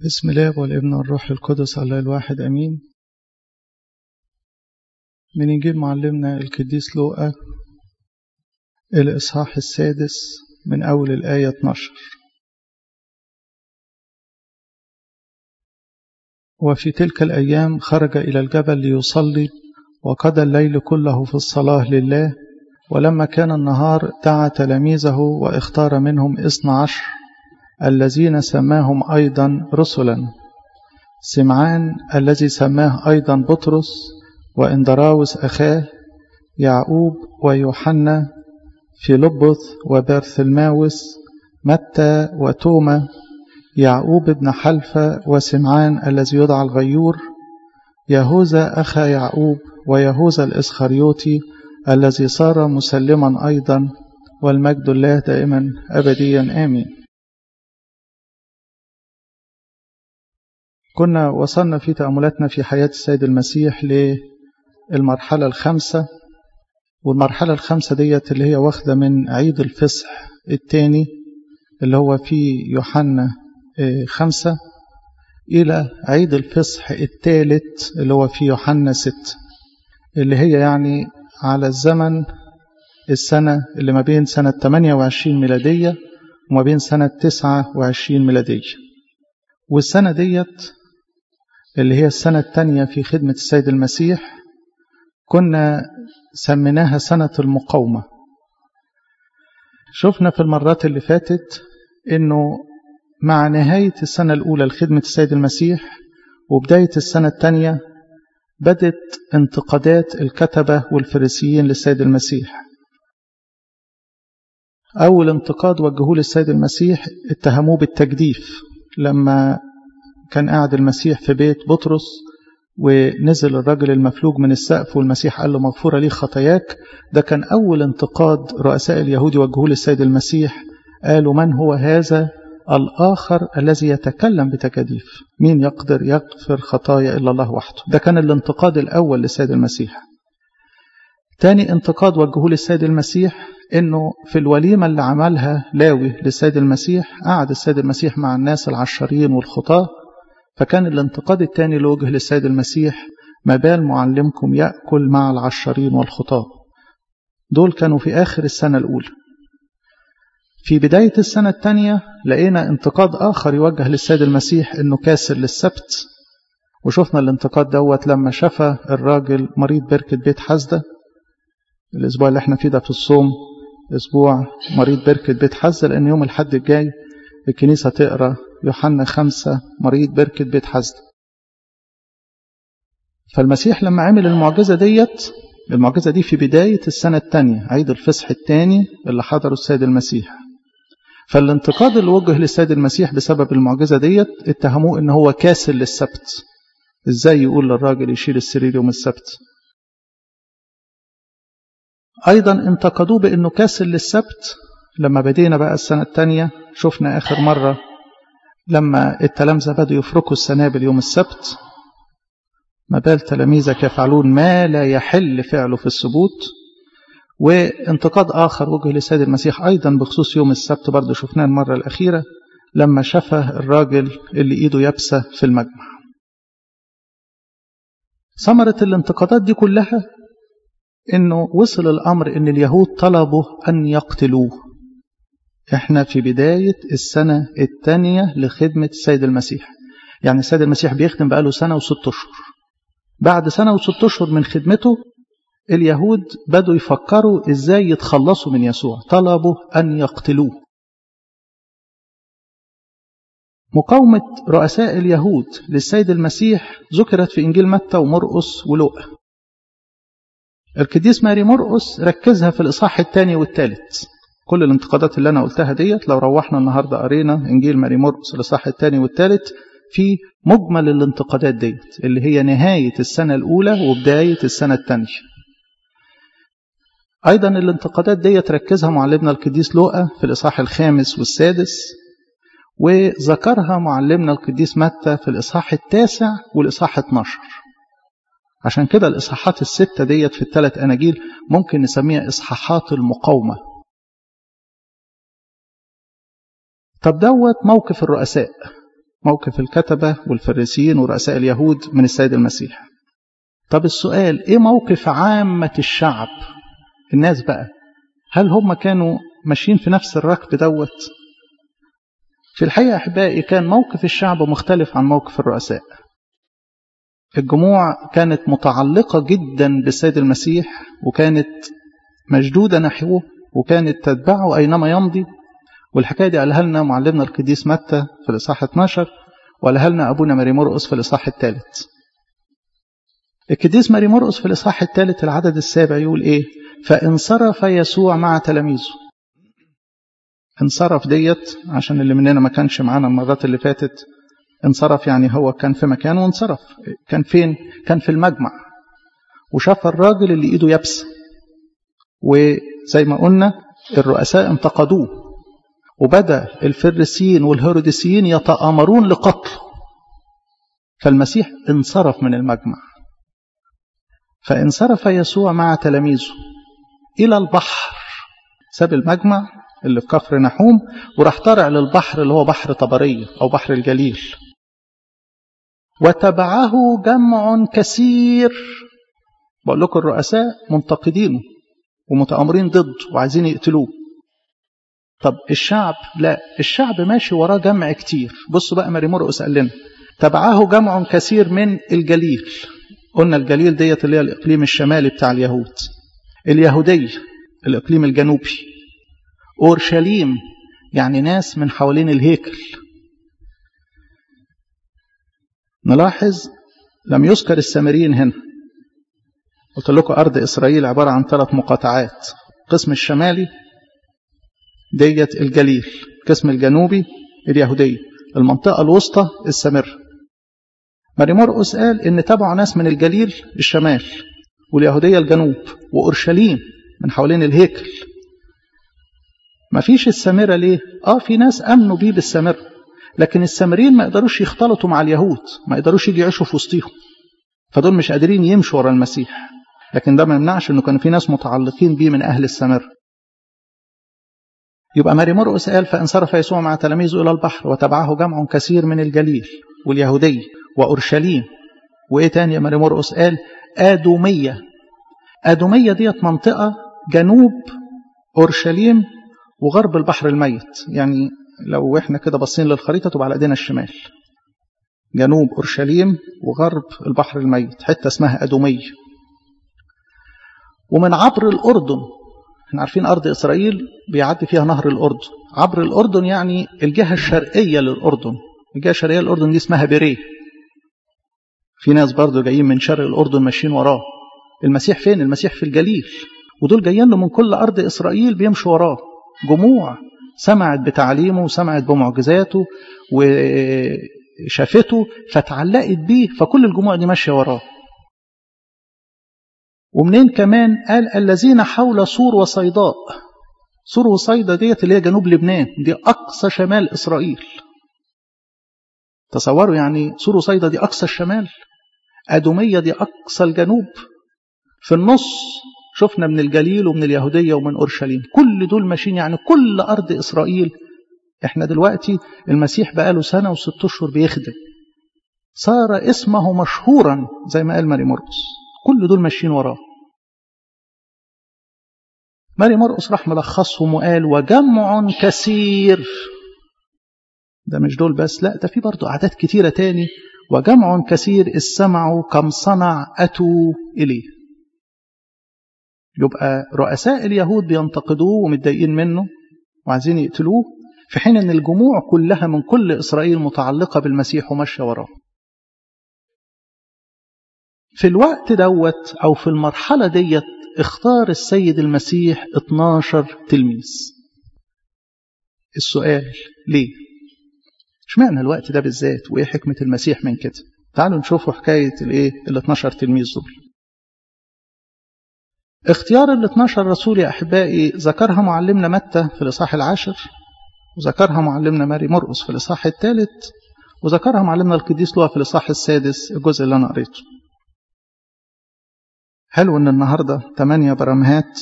بسم الله والابن والروح القدس الله الواحد أمين من إنجيل معلمنا القديس لوقا الإصحاح السادس من أول الآية 12 وفي تلك الأيام خرج إلى الجبل ليصلي وقضى الليل كله في الصلاة لله ولما كان النهار دعا تلاميذه واختار منهم اثنى عشر الذين سماهم أيضا رسلا سمعان الذي سماه أيضا بطرس وإندراوس أخاه يعقوب ويوحنا فيلبث وبرثلماوس متى وتوما يعقوب بن حلفة وسمعان الذي يدعى الغيور يهوذا أخا يعقوب ويهوذا الإسخريوطي الذي صار مسلما أيضا والمجد الله دائما أبديا آمين كنا وصلنا في تأملاتنا في حياة السيد المسيح للمرحلة الخامسة والمرحلة الخامسة ديت اللي هي واخدة من عيد الفصح الثاني اللي هو في يوحنا خمسة إلى عيد الفصح الثالث اللي هو في يوحنا ستة اللي هي يعني على الزمن السنة اللي ما بين سنة 28 ميلادية وما بين سنة 29 ميلادية والسنة ديت اللي هي السنة الثانية في خدمة السيد المسيح كنا سميناها سنة المقاومة شفنا في المرات اللي فاتت انه مع نهاية السنة الأولى لخدمة السيد المسيح وبداية السنة الثانية بدت انتقادات الكتبة والفريسيين للسيد المسيح أول انتقاد وجهوه للسيد المسيح اتهموه بالتجديف لما كان قاعد المسيح في بيت بطرس ونزل الرجل المفلوج من السقف والمسيح قال له مغفورة لي خطاياك ده كان أول انتقاد رؤساء اليهود وجهوه للسيد المسيح قالوا من هو هذا الآخر الذي يتكلم بتجديف مين يقدر يغفر خطايا إلا الله وحده ده كان الانتقاد الأول للسيد المسيح تاني انتقاد وجهوه للسيد المسيح انه في الوليمة اللي عملها لاوي للسيد المسيح قعد السيد المسيح مع الناس العشرين والخطاة فكان الانتقاد الثاني اللي وجه للسيد المسيح ما بال معلمكم يأكل مع العشرين والخطاة دول كانوا في آخر السنة الأولى في بداية السنة الثانية لقينا انتقاد آخر يوجه للسيد المسيح إنه كاسر للسبت وشفنا الانتقاد دوت لما شفى الراجل مريض بركة بيت حزدة الأسبوع اللي احنا فيه ده في الصوم أسبوع مريض بركة بيت حزدة لأن يوم الحد الجاي الكنيسة تقرأ يوحنا خمسة مريض بركة بيت حزدة فالمسيح لما عمل المعجزة ديت المعجزة دي في بداية السنة الثانية عيد الفصح الثاني اللي حضره السيد المسيح فالانتقاد اللي وجه للسيد المسيح بسبب المعجزة ديت اتهموه ان هو كاسل للسبت ازاي يقول للراجل يشيل السرير يوم السبت ايضا انتقدوه بانه كاسل للسبت لما بدينا بقى السنة الثانية شفنا اخر مرة لما التلامذة بدوا يفركوا السنابل يوم السبت ما بال تلاميذك يفعلون ما لا يحل فعله في السبوت وانتقاد آخر وجه للسيد المسيح أيضا بخصوص يوم السبت برضه شفناه المرة الأخيرة لما شفى الراجل اللي إيده يابسة في المجمع ثمرة الانتقادات دي كلها إنه وصل الأمر إن اليهود طلبوا أن يقتلوه إحنا في بداية السنة الثانية لخدمة السيد المسيح يعني السيد المسيح بيخدم بقاله سنة وست أشهر بعد سنة وست أشهر من خدمته اليهود بدوا يفكروا إزاي يتخلصوا من يسوع طلبوا أن يقتلوه مقاومة رؤساء اليهود للسيد المسيح ذكرت في إنجيل متى ومرقس ولوقا القديس ماري مرقس ركزها في الإصحاح الثاني والثالث كل الانتقادات اللي أنا قلتها ديت لو روحنا النهاردة قرينا إنجيل ماري مرقس الإصحاح الثاني والثالث في مجمل الانتقادات ديت اللي هي نهاية السنة الأولى وبداية السنة الثانية أيضا الانتقادات ديت ركزها معلمنا القديس لوقا في الإصحاح الخامس والسادس وذكرها معلمنا القديس متى في الإصحاح التاسع والإصحاح 12 عشان كده الإصحاحات الستة ديت في الثلاث أناجيل ممكن نسميها إصحاحات المقاومة طب دوت موقف الرؤساء موقف الكتبة والفريسيين ورؤساء اليهود من السيد المسيح طب السؤال ايه موقف عامة الشعب الناس بقى هل هم كانوا ماشيين في نفس الركب دوت في الحقيقة أحبائي كان موقف الشعب مختلف عن موقف الرؤساء الجموع كانت متعلقة جدا بالسيد المسيح وكانت مشدودة نحوه وكانت تتبعه أينما يمضي والحكاية دي قالها لنا معلمنا القديس متى في الإصحاح 12 وقالها لنا أبونا ماري مرقس في الإصحاح الثالث القديس ماري مرقس في الإصحاح الثالث العدد السابع يقول إيه فانصرف يسوع مع تلاميذه انصرف ديت عشان اللي مننا ما كانش معانا المرات اللي فاتت انصرف يعني هو كان في مكان وانصرف كان فين كان في المجمع وشاف الراجل اللي ايده يابسه وزي ما قلنا الرؤساء انتقدوه وبدا الفريسيين والهيروديسيين يتآمرون لقتله فالمسيح انصرف من المجمع فانصرف يسوع مع تلاميذه الى البحر ساب المجمع اللي في كفر نحوم وراح طالع للبحر اللي هو بحر طبرية أو بحر الجليل وتبعه جمع كثير بقول لكم الرؤساء منتقدينه ومتآمرين ضده وعايزين يقتلوه طب الشعب لا الشعب ماشي وراه جمع كتير بصوا بقى ماري مرقس قال لنا تبعه جمع كثير من الجليل قلنا الجليل ديت اللي هي الإقليم الشمالي بتاع اليهود اليهودية الإقليم الجنوبي أورشليم يعني ناس من حوالين الهيكل نلاحظ لم يذكر السامريين هنا قلت لكم أرض إسرائيل عبارة عن ثلاث مقاطعات القسم الشمالي ديت الجليل القسم الجنوبي اليهودية المنطقة الوسطى السامرة ماري مرقس قال إن تبعوا ناس من الجليل الشمال واليهودية الجنوب وأورشليم من حوالين الهيكل ما فيش السامرة ليه؟ آه في ناس أمنوا بيه بالسامرة لكن السامريين ما يقدروش يختلطوا مع اليهود ما يقدروش يجي يعيشوا في وسطهم فدول مش قادرين يمشوا ورا المسيح لكن ده ما يمنعش انه كان في ناس متعلقين بيه من اهل السامرة يبقى ماري مرقس قال فانصرف يسوع مع تلاميذه الى البحر وتبعه جمع كثير من الجليل واليهودية واورشليم وايه تاني يا ماري مرقس قال ادومية ادومية ديت منطقة جنوب اورشليم وغرب البحر الميت يعني لو احنا كده باصين للخريطه تبقى على ايدينا الشمال جنوب اورشليم وغرب البحر الميت حته اسمها ادوميه ومن عبر الاردن احنا عارفين ارض اسرائيل بيعدي فيها نهر الاردن عبر الاردن يعني الجهه الشرقيه للاردن الجهه الشرقيه للاردن دي اسمها بيريه في ناس برضو جايين من شرق الاردن ماشيين وراه المسيح فين المسيح في الجليل ودول جايين له من كل ارض اسرائيل بيمشوا وراه جموع سمعت بتعليمه وسمعت بمعجزاته وشافته فتعلقت بيه فكل الجموع دي ماشيه وراه ومنين كمان قال الذين حول سور وصيداء سور وصيدا ديت اللي هي جنوب لبنان دي اقصى شمال اسرائيل تصوروا يعني سور وصيدا دي اقصى الشمال ادوميه دي اقصى الجنوب في النص شفنا من الجليل ومن اليهودية ومن أورشليم كل دول ماشيين يعني كل أرض إسرائيل احنا دلوقتي المسيح بقاله سنة وست أشهر بيخدم صار اسمه مشهورا زي ما قال ماري مرقس كل دول ماشيين وراه ماري مرقس راح ملخصهم وقال وجمع كثير ده مش دول بس لا ده في برضه أعداد كتيرة تاني وجمع كثير إذ سمعوا كم صنع أتوا إليه يبقى رؤساء اليهود بينتقدوه ومتضايقين منه وعايزين يقتلوه في حين ان الجموع كلها من كل اسرائيل متعلقه بالمسيح وماشيه وراه. في الوقت دوت او في المرحله ديت اختار السيد المسيح 12 تلميذ. السؤال ليه؟ اشمعنى الوقت ده بالذات وايه حكمه المسيح من كده؟ تعالوا نشوفوا حكايه الايه؟ ال 12 تلميذ دول. اختيار ال 12 رسول يا أحبائي ذكرها معلمنا متى في الإصحاح العاشر وذكرها معلمنا ماري مرقس في الإصحاح الثالث وذكرها معلمنا القديس لوقا في الإصحاح السادس الجزء اللي أنا قريته حلو إن النهاردة ثمانية برمهات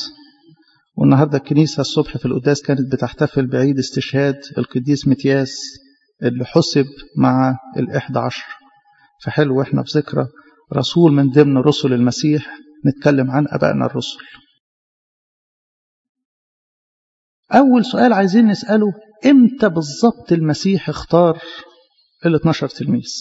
والنهاردة الكنيسة الصبح في القداس كانت بتحتفل بعيد استشهاد القديس متياس اللي حسب مع الإحدى عشر فحلو إحنا في ذكرى رسول من ضمن رسل المسيح نتكلم عن أبائنا الرسل أول سؤال عايزين نسأله إمتى بالظبط المسيح اختار ال 12 تلميذ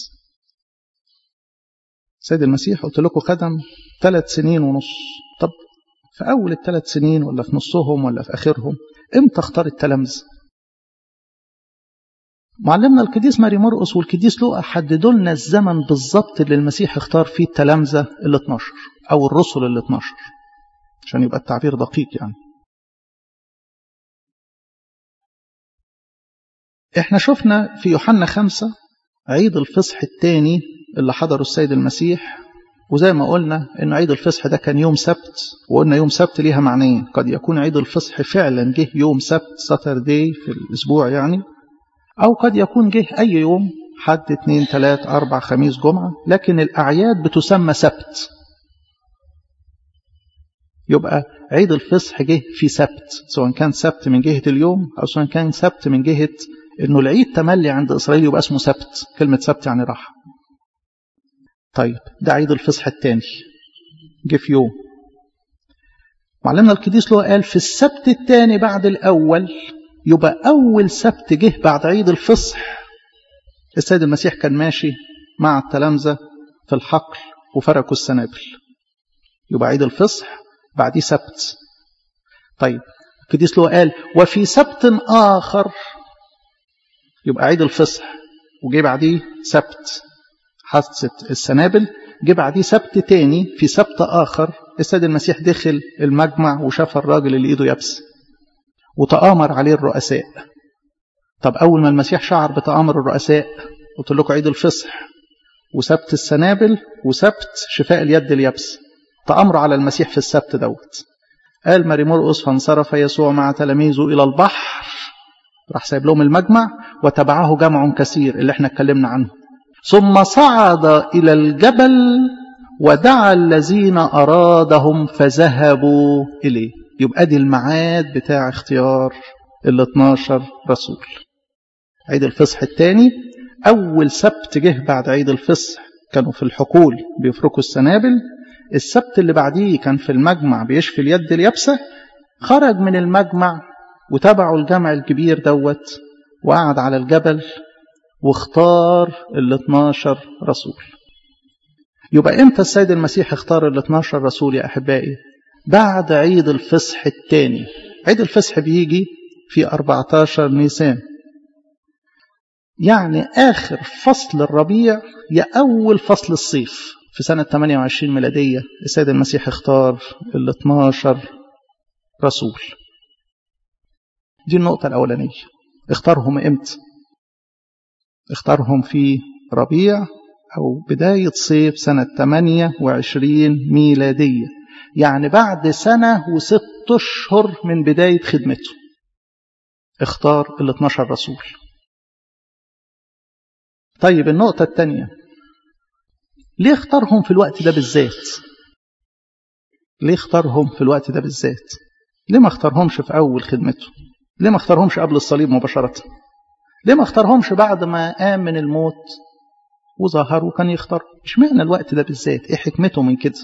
سيد المسيح قلت لكم خدم ثلاث سنين ونص طب في أول الثلاث سنين ولا في نصهم ولا في آخرهم إمتى اختار التلامذة معلمنا القديس ماري مرقس والقديس لوقا حددوا لنا الزمن بالظبط اللي المسيح اختار فيه التلامذة ال 12 أو الرسل ال 12 عشان يبقى التعبير دقيق يعني احنا شفنا في يوحنا خمسة عيد الفصح الثاني اللي حضره السيد المسيح وزي ما قلنا ان عيد الفصح ده كان يوم سبت وقلنا يوم سبت ليها معنيين قد يكون عيد الفصح فعلا جه يوم سبت ساتردي في الاسبوع يعني او قد يكون جه اي يوم حد اثنين ثلاث اربع خميس جمعة لكن الاعياد بتسمى سبت يبقى عيد الفصح جه في سبت سواء كان سبت من جهة اليوم او سواء كان سبت من جهة انه العيد تملي عند اسرائيل يبقى اسمه سبت كلمة سبت يعني راحة طيب ده عيد الفصح الثاني جه في يوم معلمنا القديس له قال في السبت الثاني بعد الاول يبقى اول سبت جه بعد عيد الفصح السيد المسيح كان ماشي مع التلامذة في الحقل وفركوا السنابل يبقى عيد الفصح بعديه سبت طيب القديس له قال وفي سبت آخر يبقى عيد الفصح وجي بعديه سبت حادثة السنابل جه بعديه سبت تاني في سبت آخر السيد المسيح دخل المجمع وشاف الراجل اللي إيده يابسة وتآمر عليه الرؤساء طب أول ما المسيح شعر بتآمر الرؤساء قلت لكم عيد الفصح وسبت السنابل وسبت شفاء اليد اليابسة تأمروا على المسيح في السبت دوت قال ماري مرقس فانصرف يسوع مع تلاميذه إلى البحر راح سايب لهم المجمع وتبعه جمع كثير اللي احنا اتكلمنا عنه ثم صعد إلى الجبل ودعا الذين أرادهم فذهبوا إليه يبقى دي الميعاد بتاع اختيار ال 12 رسول عيد الفصح الثاني أول سبت جه بعد عيد الفصح كانوا في الحقول بيفركوا السنابل السبت اللي بعديه كان في المجمع بيشفي اليد اليابسة خرج من المجمع وتبعوا الجمع الكبير دوت وقعد على الجبل واختار ال 12 رسول يبقى امتى السيد المسيح اختار ال 12 رسول يا احبائي بعد عيد الفصح الثاني عيد الفصح بيجي في 14 نيسان يعني آخر فصل الربيع يا أول فصل الصيف في سنة 28 ميلادية السيد المسيح اختار ال 12 رسول دي النقطة الأولانية اختارهم امتى اختارهم في ربيع أو بداية صيف سنة 28 ميلادية يعني بعد سنة وست أشهر من بداية خدمته اختار ال 12 رسول طيب النقطة الثانية ليه اختارهم في الوقت ده بالذات ليه اختارهم في الوقت ده بالذات ليه ما اختارهمش في أول خدمته ليه ما اختارهمش قبل الصليب مباشرة ليه ما اختارهمش بعد ما قام من الموت وظهر وكان يختار اشمعنى الوقت ده بالذات ايه حكمته من كده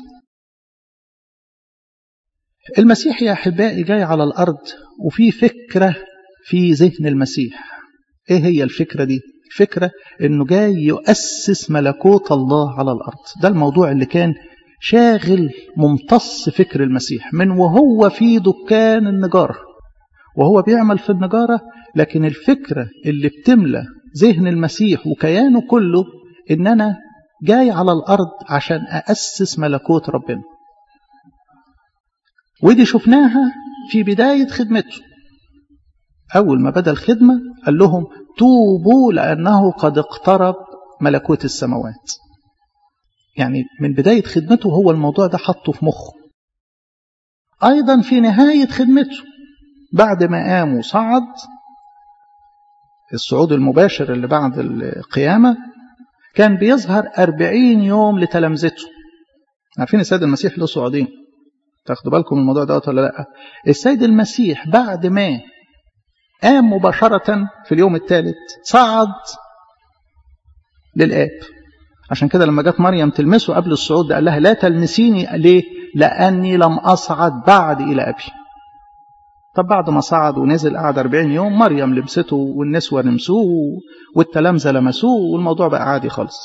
المسيح يا احبائي جاي على الارض وفي فكره في ذهن المسيح ايه هي الفكره دي الفكره انه جاي يؤسس ملكوت الله على الارض ده الموضوع اللي كان شاغل ممتص فكر المسيح من وهو في دكان النجاره وهو بيعمل في النجاره لكن الفكره اللي بتملى ذهن المسيح وكيانه كله ان انا جاي على الارض عشان اسس ملكوت ربنا ودي شفناها في بدايه خدمته اول ما بدا الخدمه قال لهم توبوا لانه قد اقترب ملكوت السماوات يعني من بدايه خدمته هو الموضوع ده حطه في مخه ايضا في نهايه خدمته بعد ما قام وصعد الصعود المباشر اللي بعد القيامة كان بيظهر أربعين يوم لتلامذته عارفين السيد المسيح له صعودين تاخدوا بالكم من الموضوع ده ولا لا السيد المسيح بعد ما قام مباشرة في اليوم الثالث صعد للآب عشان كده لما جت مريم تلمسه قبل الصعود قال لها لا تلمسيني ليه لأني لم أصعد بعد إلى أبي طب بعد ما صعد ونزل قعد 40 يوم مريم لمسته والنسوة لمسوه والتلامذة لمسوه والموضوع بقى عادي خالص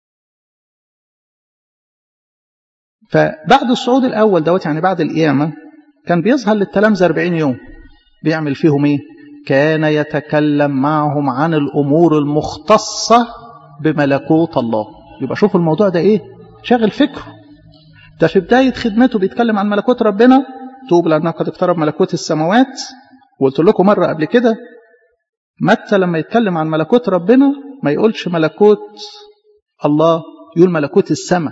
فبعد الصعود الأول دوت يعني بعد القيامة كان بيظهر للتلامذة 40 يوم بيعمل فيهم ايه كان يتكلم معهم عن الأمور المختصة بملكوت الله يبقى شوفوا الموضوع ده ايه شاغل فكره ده في بداية خدمته بيتكلم عن ملكوت ربنا توب لأنه قد اقترب ملكوت السماوات وقلت لكم مرة قبل كده متى لما يتكلم عن ملكوت ربنا ما يقولش ملكوت الله يقول ملكوت السماء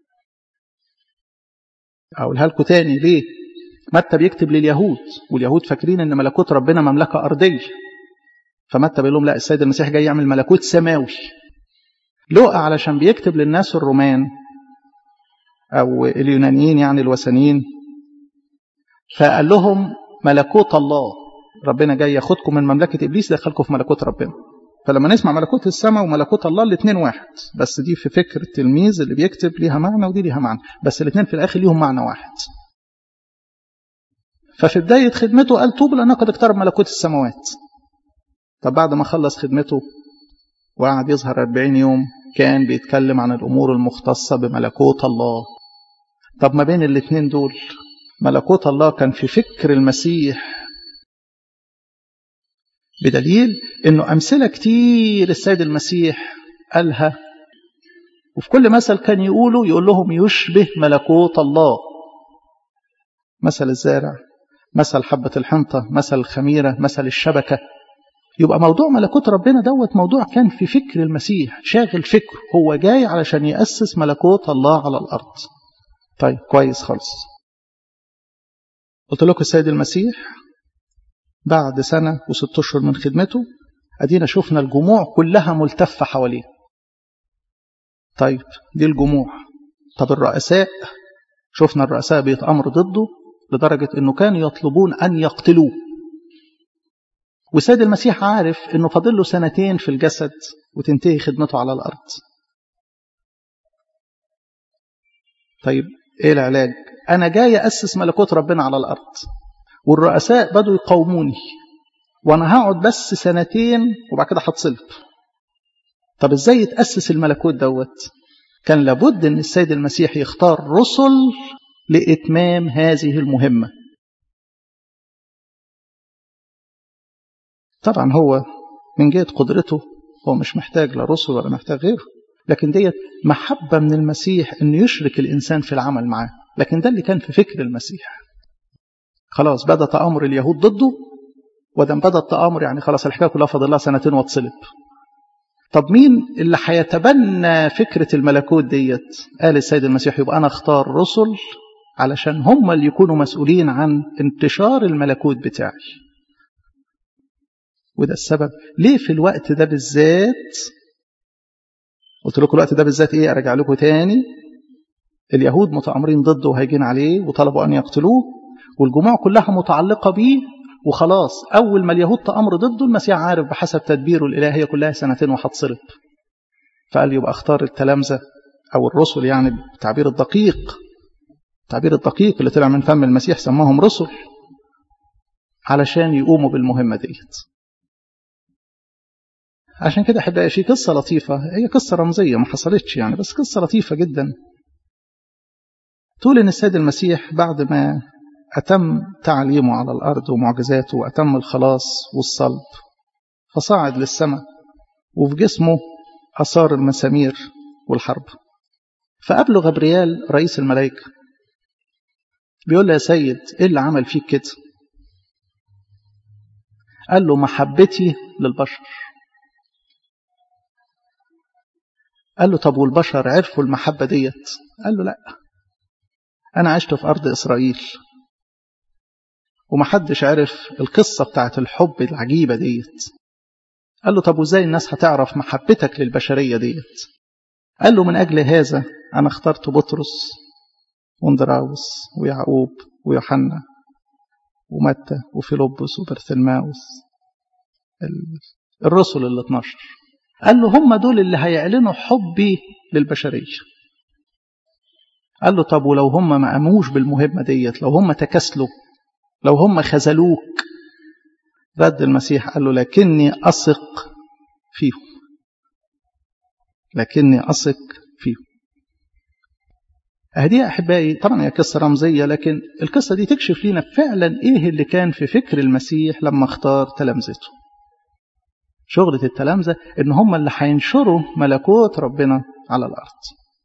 أقولها لكم تاني ليه متى بيكتب لليهود واليهود فاكرين ان ملكوت ربنا مملكة أرضية فمتى بيقول لهم لا السيد المسيح جاي يعمل ملكوت سماوي لقى علشان بيكتب للناس الرومان أو اليونانيين يعني الوثنيين فقال لهم ملكوت الله ربنا جاي ياخدكم من مملكة إبليس يدخلكم في ملكوت ربنا فلما نسمع ملكوت السماء وملكوت الله الاثنين واحد بس دي في فكر التلميذ اللي بيكتب ليها معنى ودي ليها معنى بس الاثنين في الآخر ليهم معنى واحد ففي بداية خدمته قال توب لأنه قد اقترب ملكوت السماوات طب بعد ما خلص خدمته وقعد يظهر 40 يوم كان بيتكلم عن الأمور المختصة بملكوت الله طب ما بين الاثنين دول ملكوت الله كان في فكر المسيح بدليل انه امثله كتير السيد المسيح قالها وفي كل مثل كان يقوله يقول لهم يشبه ملكوت الله مثل الزارع مثل حبة الحنطة مثل الخميرة مثل الشبكة يبقى موضوع ملكوت ربنا دوت موضوع كان في فكر المسيح شاغل فكر هو جاي علشان يأسس ملكوت الله على الأرض طيب كويس خالص قلت لكم السيد المسيح بعد سنة وست أشهر من خدمته أدينا شفنا الجموع كلها ملتفة حواليه طيب دي الجموع طب الرؤساء شفنا الرؤساء بيتأمر ضده لدرجة أنه كانوا يطلبون أن يقتلوه والسيد المسيح عارف أنه فاضل له سنتين في الجسد وتنتهي خدمته على الأرض طيب إيه العلاج أنا جاي أسس ملكوت ربنا على الأرض والرؤساء بدوا يقاوموني وأنا هقعد بس سنتين وبعد كده هتصلب طب إزاي يتأسس الملكوت دوت كان لابد أن السيد المسيح يختار رسل لإتمام هذه المهمة طبعا هو من جهة قدرته هو مش محتاج لا رسل ولا محتاج غيره لكن ديت محبة من المسيح أن يشرك الإنسان في العمل معاه لكن ده اللي كان في فكر المسيح خلاص بدأ تآمر اليهود ضده ودم بدأ التآمر يعني خلاص الحكاية كلها فاضل لها سنتين واتصلب طب مين اللي هيتبنى فكرة الملكوت ديت قال السيد المسيح يبقى أنا اختار رسل علشان هم اللي يكونوا مسؤولين عن انتشار الملكوت بتاعي وده السبب ليه في الوقت ده بالذات قلت لكم الوقت ده بالذات ايه ارجع لكم تاني اليهود متآمرين ضده وهيجين عليه وطلبوا ان يقتلوه والجموع كلها متعلقة بيه وخلاص أول ما اليهود تأمر ضده المسيح عارف بحسب تدبيره الإلهية كلها سنتين وهتصرف فقال يبقى اختار التلامذة أو الرسل يعني بالتعبير الدقيق التعبير الدقيق اللي طلع من فم المسيح سماهم رسل علشان يقوموا بالمهمة ديت عشان كده أحبائي في قصة لطيفة هي قصة رمزية ما حصلتش يعني بس قصة لطيفة جدا تقول إن السيد المسيح بعد ما أتم تعليمه على الأرض ومعجزاته وأتم الخلاص والصلب فصعد للسماء وفي جسمه أثار المسامير والحرب فقابله غبريال رئيس الملائكة بيقول له يا سيد إيه اللي عمل فيك كده قال له محبتي للبشر قال له طب والبشر عرفوا المحبة ديت قال له لا أنا عشت في أرض إسرائيل ومحدش عرف القصة بتاعت الحب العجيبة ديت قال له طب وازاي الناس هتعرف محبتك للبشرية ديت قال له من أجل هذا أنا اخترت بطرس وندراوس ويعقوب ويوحنا ومتى وفيلبس وبرثلماوس الرسل ال 12 قال له هم دول اللي هيعلنوا حبي للبشرية قال له طب ولو هم ما قاموش بالمهمة ديت لو هم تكاسلوا لو هم خذلوك رد المسيح قال له لكني أثق فيهم لكني أثق فيهم هدي أحبائي طبعا هي قصة رمزية لكن القصة دي تكشف لنا فعلا إيه اللي كان في فكر المسيح لما اختار تلامذته شغلة التلامذة إن هم اللي هينشروا ملكوت ربنا على الأرض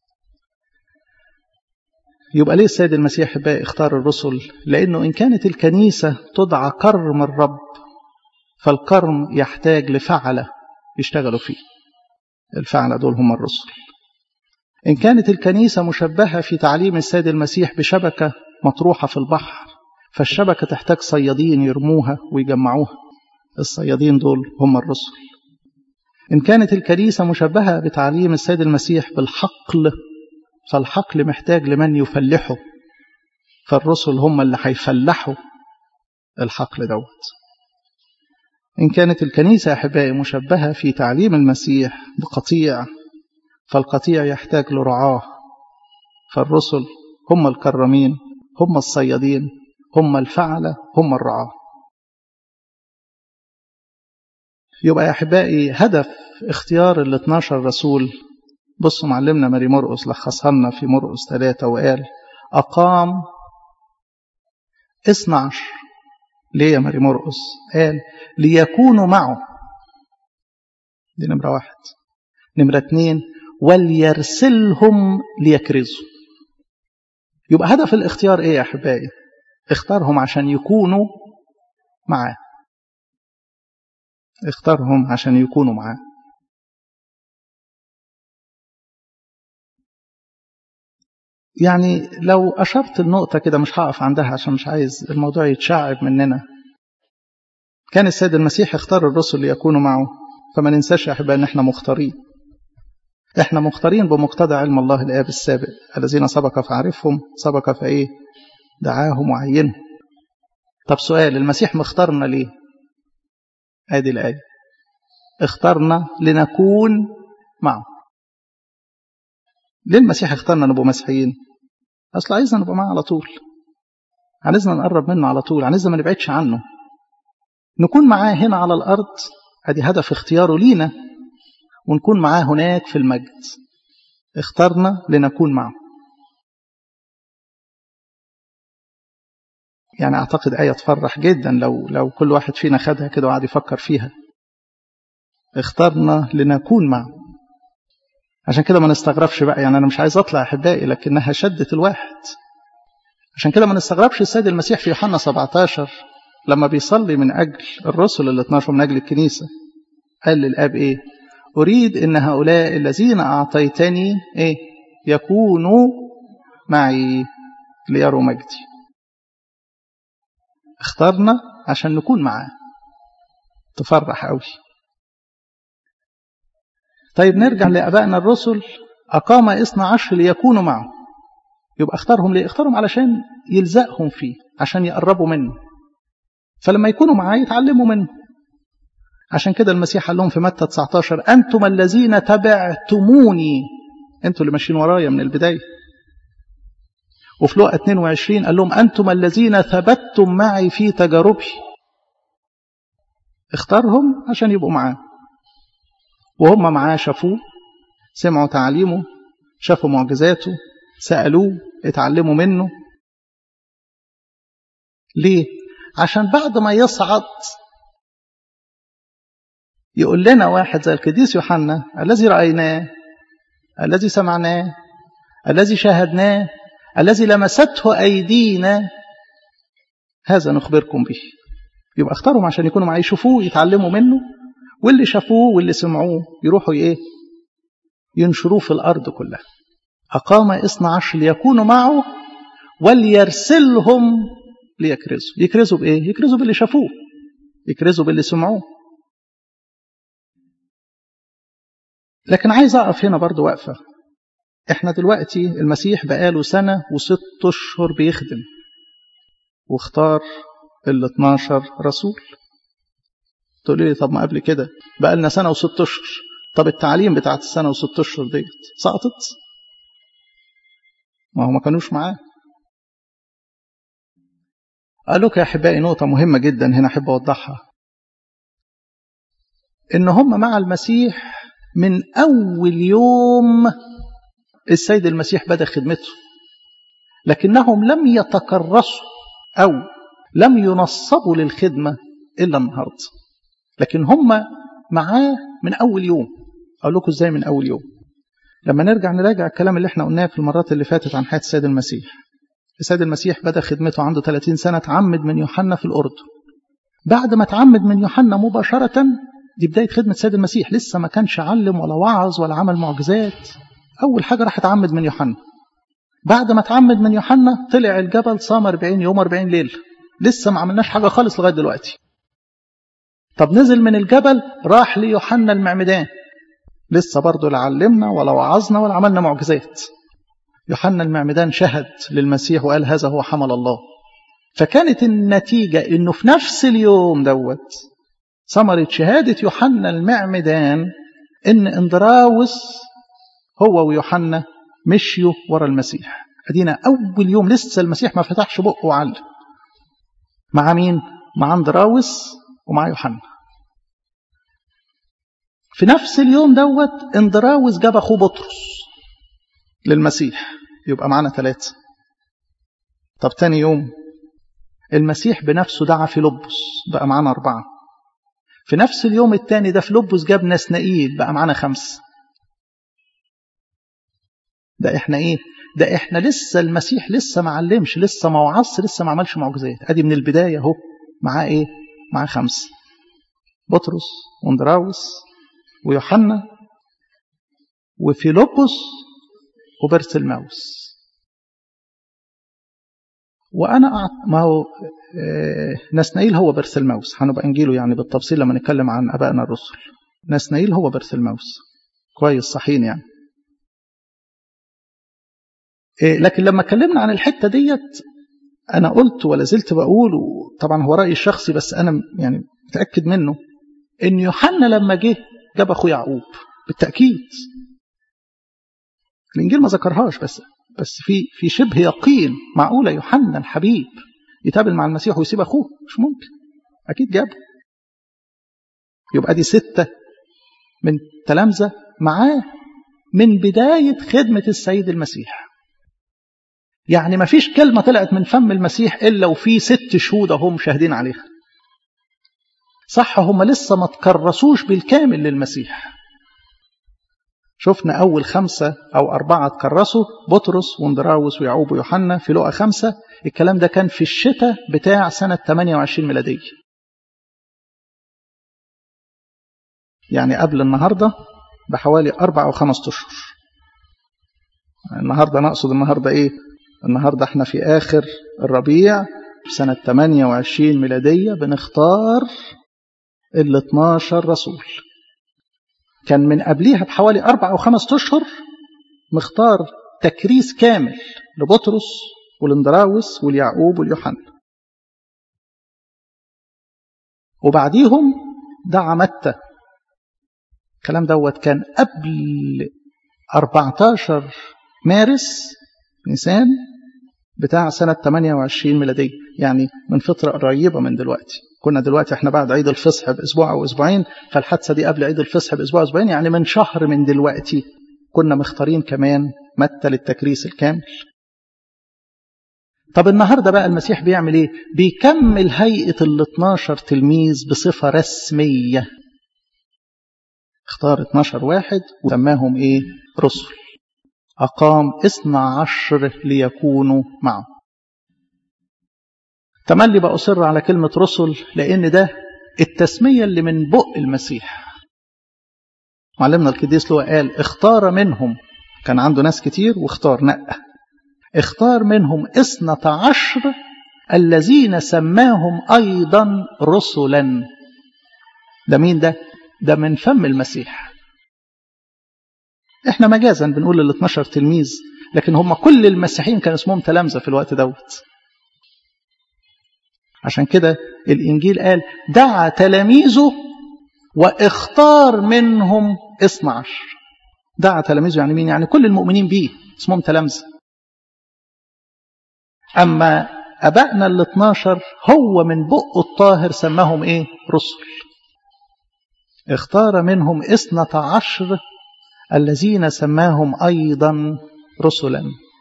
يبقى ليه السيد المسيح أحبائي اختار الرسل لأنه إن كانت الكنيسة تدعى كرم الرب فالكرم يحتاج لفعلة يشتغلوا فيه الفعلة دول هم الرسل إن كانت الكنيسة مشبهة في تعليم السيد المسيح بشبكة مطروحة في البحر فالشبكة تحتاج صيادين يرموها ويجمعوها الصيادين دول هم الرسل إن كانت الكنيسة مشبهة بتعليم السيد المسيح بالحقل فالحقل محتاج لمن يفلحه فالرسل هم اللي هيفلحوا الحقل دوت إن كانت الكنيسة أحبائي مشبهة في تعليم المسيح بقطيع فالقطيع يحتاج لرعاه فالرسل هم الكرمين هم الصيادين هم الفعلة هم الرعاه يبقى يا أحبائي هدف اختيار ال 12 رسول بصوا معلمنا ماري مرقس لخصها لنا في مرقس ثلاثة وقال أقام 12 ليه يا ماري مرقس قال ليكونوا معه دي نمرة واحد نمرة اتنين وليرسلهم ليكرزوا يبقى هدف الاختيار ايه يا احبائي اختارهم عشان يكونوا معاه اختارهم عشان يكونوا معاه يعني لو أشرت النقطة كده مش هقف عندها عشان مش عايز الموضوع يتشعب مننا كان السيد المسيح اختار الرسل ليكونوا معه فما ننساش يا أحبائي إن إحنا مختارين إحنا مختارين بمقتضى علم الله الآب السابق الذين سبق فعرفهم سبق فإيه دعاهم وعينهم طب سؤال المسيح مختارنا ليه ادي الآية اخترنا لنكون معه ليه المسيح اختارنا نبقى مسيحيين اصل عايزنا نبقى معاه على طول عايزنا نقرب منه على طول عايزنا ما نبعدش عنه نكون معاه هنا على الارض ادي هدف اختياره لينا ونكون معاه هناك في المجد اخترنا لنكون معه يعني اعتقد ايه تفرح جدا لو لو كل واحد فينا خدها كده وقعد يفكر فيها اخترنا لنكون معه عشان كده ما نستغربش بقى يعني انا مش عايز اطلع احبائي لكنها شدت الواحد عشان كده ما نستغربش السيد المسيح في يوحنا 17 لما بيصلي من اجل الرسل ال 12 من اجل الكنيسه قال للاب ايه اريد ان هؤلاء الذين اعطيتني ايه يكونوا معي ليروا مجدي اخترنا عشان نكون معاه تفرح قوي طيب نرجع لأبائنا الرسل أقام إثنى عشر ليكونوا معه يبقى اختارهم ليه اختارهم علشان يلزقهم فيه عشان يقربوا منه فلما يكونوا معاه يتعلموا منه عشان كده المسيح قال لهم في متى 19 أنتم الذين تبعتموني أنتم اللي ماشيين ورايا من البداية وفي لقا 22 قال لهم أنتم الذين ثبتتم معي في تجاربي اختارهم عشان يبقوا معاه وهم معاه شافوه سمعوا تعليمه شافوا معجزاته سألوه اتعلموا منه ليه؟ عشان بعد ما يصعد يقول لنا واحد زي القديس يوحنا الذي رأيناه الذي سمعناه الذي شاهدناه الذي لمسته أيدينا هذا نخبركم به يبقى اختارهم عشان يكونوا معاه يشوفوه يتعلموا منه واللي شافوه واللي سمعوه يروحوا ايه ينشروه في الأرض كلها أقام إثنى عشر ليكونوا معه وليرسلهم ليكرزوا يكرزوا بإيه؟ يكرزوا باللي شافوه يكرزوا باللي سمعوه لكن عايز أقف هنا برضو وقفة احنا دلوقتي المسيح بقاله سنة وست أشهر بيخدم واختار ال 12 رسول تقول لي طب ما قبل كده بقى لنا سنة وست أشهر طب التعليم بتاعت السنة وست أشهر ديت سقطت ما هو ما كانوش معاه قالوا لك يا أحبائي نقطة مهمة جدا هنا أحب أوضحها إن هم مع المسيح من أول يوم السيد المسيح بدأ خدمته لكنهم لم يتكرسوا أو لم ينصبوا للخدمة إلا النهاردة لكن هم معاه من أول يوم أقول لكم إزاي من أول يوم لما نرجع نراجع الكلام اللي احنا قلناه في المرات اللي فاتت عن حياة السيد المسيح السيد المسيح بدأ خدمته عنده 30 سنة تعمد من يوحنا في الأردن بعد ما تعمد من يوحنا مباشرة دي بداية خدمة السيد المسيح لسه ما كانش علم ولا وعظ ولا عمل معجزات أول حاجة راح اتعمد من يوحنا بعد ما اتعمد من يوحنا طلع الجبل صام 40 يوم 40 ليلة لسه ما عملناش حاجة خالص لغاية دلوقتي طب نزل من الجبل راح ليوحنا المعمدان لسه برضه لا علمنا ولا وعظنا ولا عملنا معجزات يوحنا المعمدان شهد للمسيح وقال هذا هو حمل الله فكانت النتيجة انه في نفس اليوم دوت ثمرة شهادة يوحنا المعمدان ان اندراوس هو ويوحنا مشيوا ورا المسيح ادينا اول يوم لسه المسيح ما فتحش بقه وعلم مع مين مع اندراوس ومع يوحنا في نفس اليوم دوت اندراوس جاب اخوه بطرس للمسيح يبقى معانا ثلاثة طب تاني يوم المسيح بنفسه دعا فيلبس بقى معانا أربعة في نفس اليوم الثاني ده فيلبس جاب نسنائيل بقى معانا خمسة ده احنا ايه ده احنا لسه المسيح لسه ما علمش لسه ما وعظش لسه ما عملش معجزات ادي من البدايه اهو معاه ايه معاه خمسه بطرس واندراوس ويوحنا وفيلبس وبرسلماوس وانا أعط... ما هو آه... نسنائيل هو برسلماوس هنبقى نجيله يعني بالتفصيل لما نتكلم عن ابائنا الرسل نسنائيل هو برسلماوس كويس صحيح يعني لكن لما اتكلمنا عن الحتة ديت أنا قلت ولا زلت بقول طبعا هو رأيي الشخصي بس أنا يعني متأكد منه إن يوحنا لما جه جاب أخوه يعقوب بالتأكيد الإنجيل ما ذكرهاش بس بس في في شبه يقين معقولة يوحنا الحبيب يتقابل مع المسيح ويسيب أخوه مش ممكن أكيد جابه يبقى دي ستة من تلامذة معاه من بداية خدمة السيد المسيح يعني ما فيش كلمة طلعت من فم المسيح إلا وفي ست شهود هم شاهدين عليها صح هم لسه ما تكرسوش بالكامل للمسيح شفنا أول خمسة أو أربعة تكرسوا بطرس واندراوس ويعقوب ويوحنا في لقا خمسة الكلام ده كان في الشتاء بتاع سنة 28 ميلادية يعني قبل النهاردة بحوالي أربع أو خمس أشهر النهاردة نقصد النهاردة إيه النهاردة احنا في آخر الربيع في سنة 28 ميلادية بنختار ال 12 رسول كان من قبليها بحوالي أربع أو خمس أشهر مختار تكريس كامل لبطرس والاندراوس واليعقوب واليوحنا وبعديهم دعا متى الكلام دوت كان قبل 14 مارس نيسان بتاع سنة 28 ميلادية يعني من فترة قريبة من دلوقتي كنا دلوقتي احنا بعد عيد الفصح بأسبوع أو أسبوعين فالحادثة دي قبل عيد الفصح بأسبوع أو أسبوعين يعني من شهر من دلوقتي كنا مختارين كمان متى للتكريس الكامل طب النهاردة بقى المسيح بيعمل ايه بيكمل هيئة ال 12 تلميذ بصفة رسمية اختار 12 واحد وسماهم ايه رسل أقام اثنى عشر ليكونوا معه تملي بأصر على كلمة رسل لأن ده التسمية اللي من بق المسيح معلمنا القديس لو قال اختار منهم كان عنده ناس كتير واختار نقى اختار منهم اثنة عشر الذين سماهم أيضا رسلا ده مين ده؟ ده من فم المسيح احنا مجازا بنقول ال 12 تلميذ لكن هم كل المسيحيين كان اسمهم تلامذة في الوقت دوت عشان كده الإنجيل قال دعا تلاميذه واختار منهم اثنى عشر دعا تلاميذه يعني مين يعني كل المؤمنين بيه اسمهم تلامذة أما أبائنا ال 12 هو من بقه الطاهر سماهم إيه رسل اختار منهم اثنة عشر الذين سماهم أيضا رسلا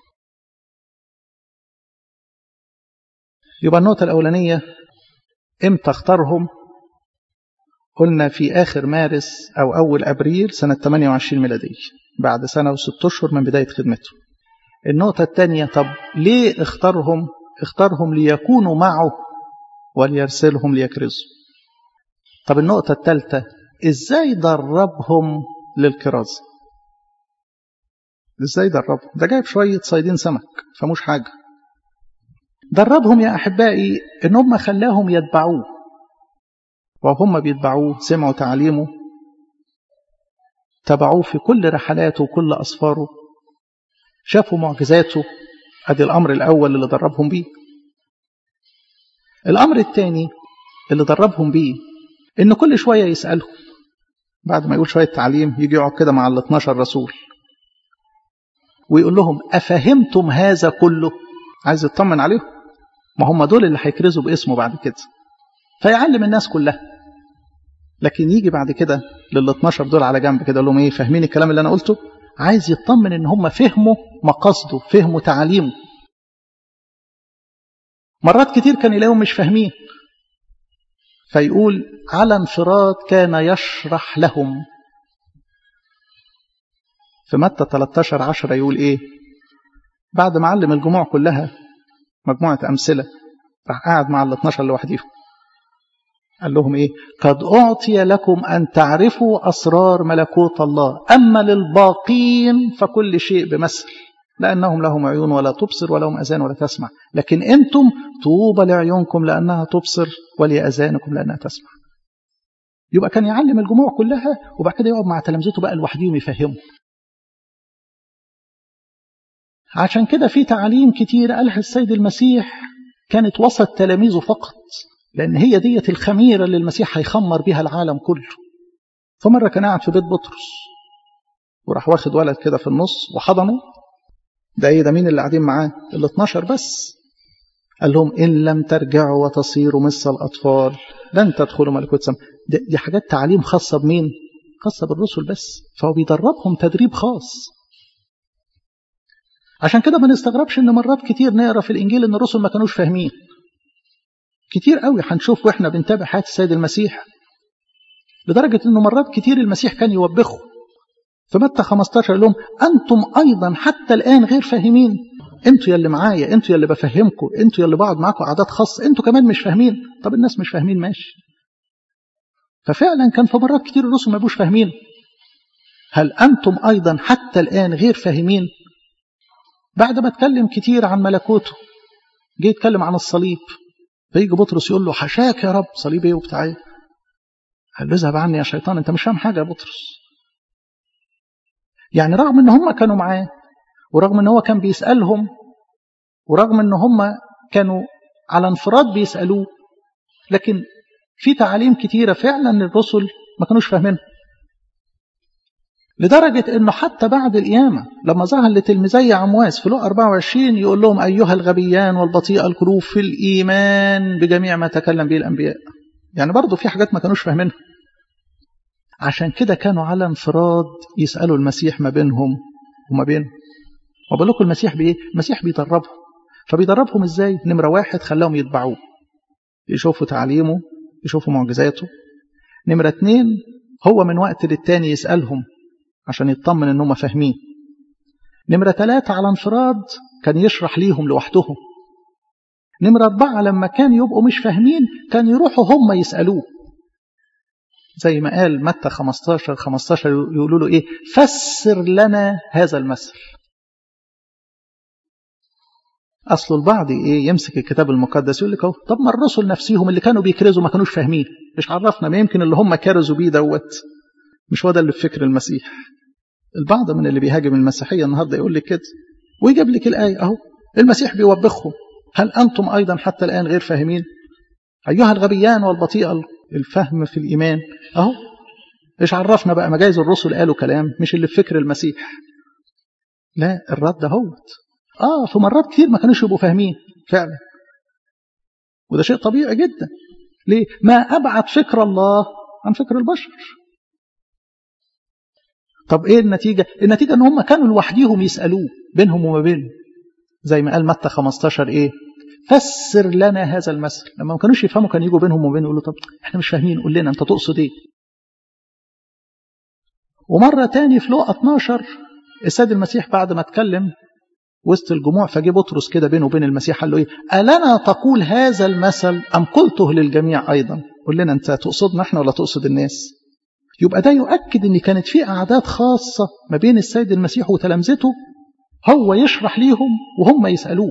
يبقى النقطة الأولانية امتى اختارهم قلنا في آخر مارس أو أول أبريل سنة 28 ميلادية بعد سنة وست أشهر من بداية خدمته النقطة الثانية طب ليه اختارهم اختارهم ليكونوا معه وليرسلهم ليكرزوا طب النقطة الثالثة ازاي دربهم للكرازة ازاي دربهم ده جايب شوية صيدين سمك فمش حاجة دربهم يا أحبائي إن هم خلاهم يتبعوه وهم بيتبعوه سمعوا تعليمه تبعوه في كل رحلاته وكل أسفاره شافوا معجزاته ادي الامر الاول اللي دربهم بيه الامر الثاني اللي دربهم بيه ان كل شويه يسالهم بعد ما يقول شويه تعليم يجي يقعد كده مع ال 12 رسول ويقول لهم افهمتم هذا كله عايز يطمن عليهم ما هم دول اللي هيكرزوا باسمه بعد كده فيعلم الناس كلها لكن يجي بعد كده لل 12 دول على جنب كده يقول لهم ايه فاهمين الكلام اللي انا قلته عايز يطمن ان هم فهموا مقاصده فهموا تعاليمه مرات كتير كان يلاقيهم مش فاهمين فيقول على انفراد كان يشرح لهم في متى 13 10 يقول ايه بعد ما علم الجموع كلها مجموعة أمثلة راح قاعد مع ال 12 لوحديهم قال لهم ايه قد اعطي لكم ان تعرفوا اسرار ملكوت الله اما للباقين فكل شيء بمثل لانهم لهم عيون ولا تبصر ولهم اذان ولا تسمع لكن انتم طوبى لعيونكم لانها تبصر ولاذانكم لانها تسمع يبقى كان يعلم الجموع كلها وبعد كده يقعد مع تلامذته بقى لوحديهم يفهمهم عشان كده في تعاليم كتير قالها السيد المسيح كانت وسط تلاميذه فقط لأن هي ديت الخميرة اللي المسيح هيخمر بيها العالم كله فمرة كان قاعد في بيت بطرس وراح واخد ولد كده في النص وحضنه ده ايه ده مين اللي قاعدين معاه ال 12 بس قال لهم إن لم ترجعوا وتصيروا مثل الأطفال لن تدخلوا ملكوت السماء دي حاجات تعليم خاصة بمين خاصة بالرسل بس فهو بيدربهم تدريب خاص عشان كده ما نستغربش ان مرات كتير نقرا في الانجيل ان الرسل ما كانوش فاهمين كتير قوي هنشوف واحنا بنتابع حياه السيد المسيح لدرجه انه مرات كتير المسيح كان يوبخه في متى 15 قال لهم انتم ايضا حتى الان غير فاهمين انتوا يا اللي معايا انتوا يا اللي بفهمكم انتوا يا اللي بقعد معاكم عادات خاصه انتوا كمان مش فاهمين طب الناس مش فاهمين ماشي ففعلا كان في مرات كتير الرسل ما يبقوش فاهمين هل انتم ايضا حتى الان غير فاهمين بعد ما اتكلم كتير عن ملكوته جه يتكلم عن الصليب فيجي بطرس يقول له حشاك يا رب صليب ايه وبتاع ايه قال له اذهب عني يا شيطان انت مش فاهم حاجه يا بطرس يعني رغم ان هم كانوا معاه ورغم ان هو كان بيسالهم ورغم ان هم كانوا على انفراد بيسالوه لكن في تعاليم كتيره فعلا الرسل ما كانوش فاهمينها لدرجة أنه حتى بعد القيامة لما ظهر لتلميذي عمواس في لقا 24 يقول لهم أيها الغبيان والبطيء القلوب في الإيمان بجميع ما تكلم به الأنبياء يعني برضه في حاجات ما كانوش فاهمينها عشان كده كانوا على انفراد يسألوا المسيح ما بينهم وما بينهم وبقول لكم المسيح بإيه؟ المسيح بيدربهم فبيدربهم إزاي؟ نمرة واحد خلاهم يتبعوه يشوفوا تعليمه يشوفوا معجزاته نمرة اتنين هو من وقت للتاني يسألهم عشان يطمن ان هم فاهمين نمرة ثلاثة على انفراد كان يشرح ليهم لوحدهم نمرة أربعة لما كان يبقوا مش فاهمين كان يروحوا هم يسألوه زي ما قال متى 15 15 يقولوا له إيه فسر لنا هذا المثل أصل البعض إيه يمسك الكتاب المقدس يقول لك أهو طب ما الرسل نفسهم اللي كانوا بيكرزوا ما كانوش فاهمين مش عرفنا ما يمكن اللي هم كرزوا بيه دوت مش هو ده اللي في فكر المسيح البعض من اللي بيهاجم المسيحية النهاردة يقول لك كده ويجيب لك الآية أهو المسيح بيوبخهم هل أنتم أيضا حتى الآن غير فاهمين أيها الغبيان والبطيء الفهم في الإيمان أهو ايش عرفنا بقى مجايز الرسل قالوا كلام مش اللي في فكر المسيح لا الرد اهوت اه في مرات كتير ما كانوش يبقوا فاهمين فعلا وده شيء طبيعي جدا ليه ما ابعد فكر الله عن فكر البشر طب ايه النتيجة النتيجة ان هم كانوا لوحديهم يسألوه بينهم وما بينه زي ما قال متى 15 ايه فسر لنا هذا المثل لما ما كانوش يفهموا كانوا يجوا بينهم وبينه يقولوا طب احنا مش فاهمين قول لنا انت تقصد ايه ومرة تاني في لقى 12 السيد المسيح بعد ما اتكلم وسط الجموع فجه بطرس كده بينه وبين المسيح قال له ايه ألنا تقول هذا المثل أم قلته للجميع أيضا قول لنا أنت تقصدنا احنا ولا تقصد الناس يبقى ده يؤكد ان كانت في قعدات خاصة ما بين السيد المسيح وتلامذته هو يشرح ليهم وهم يسألوه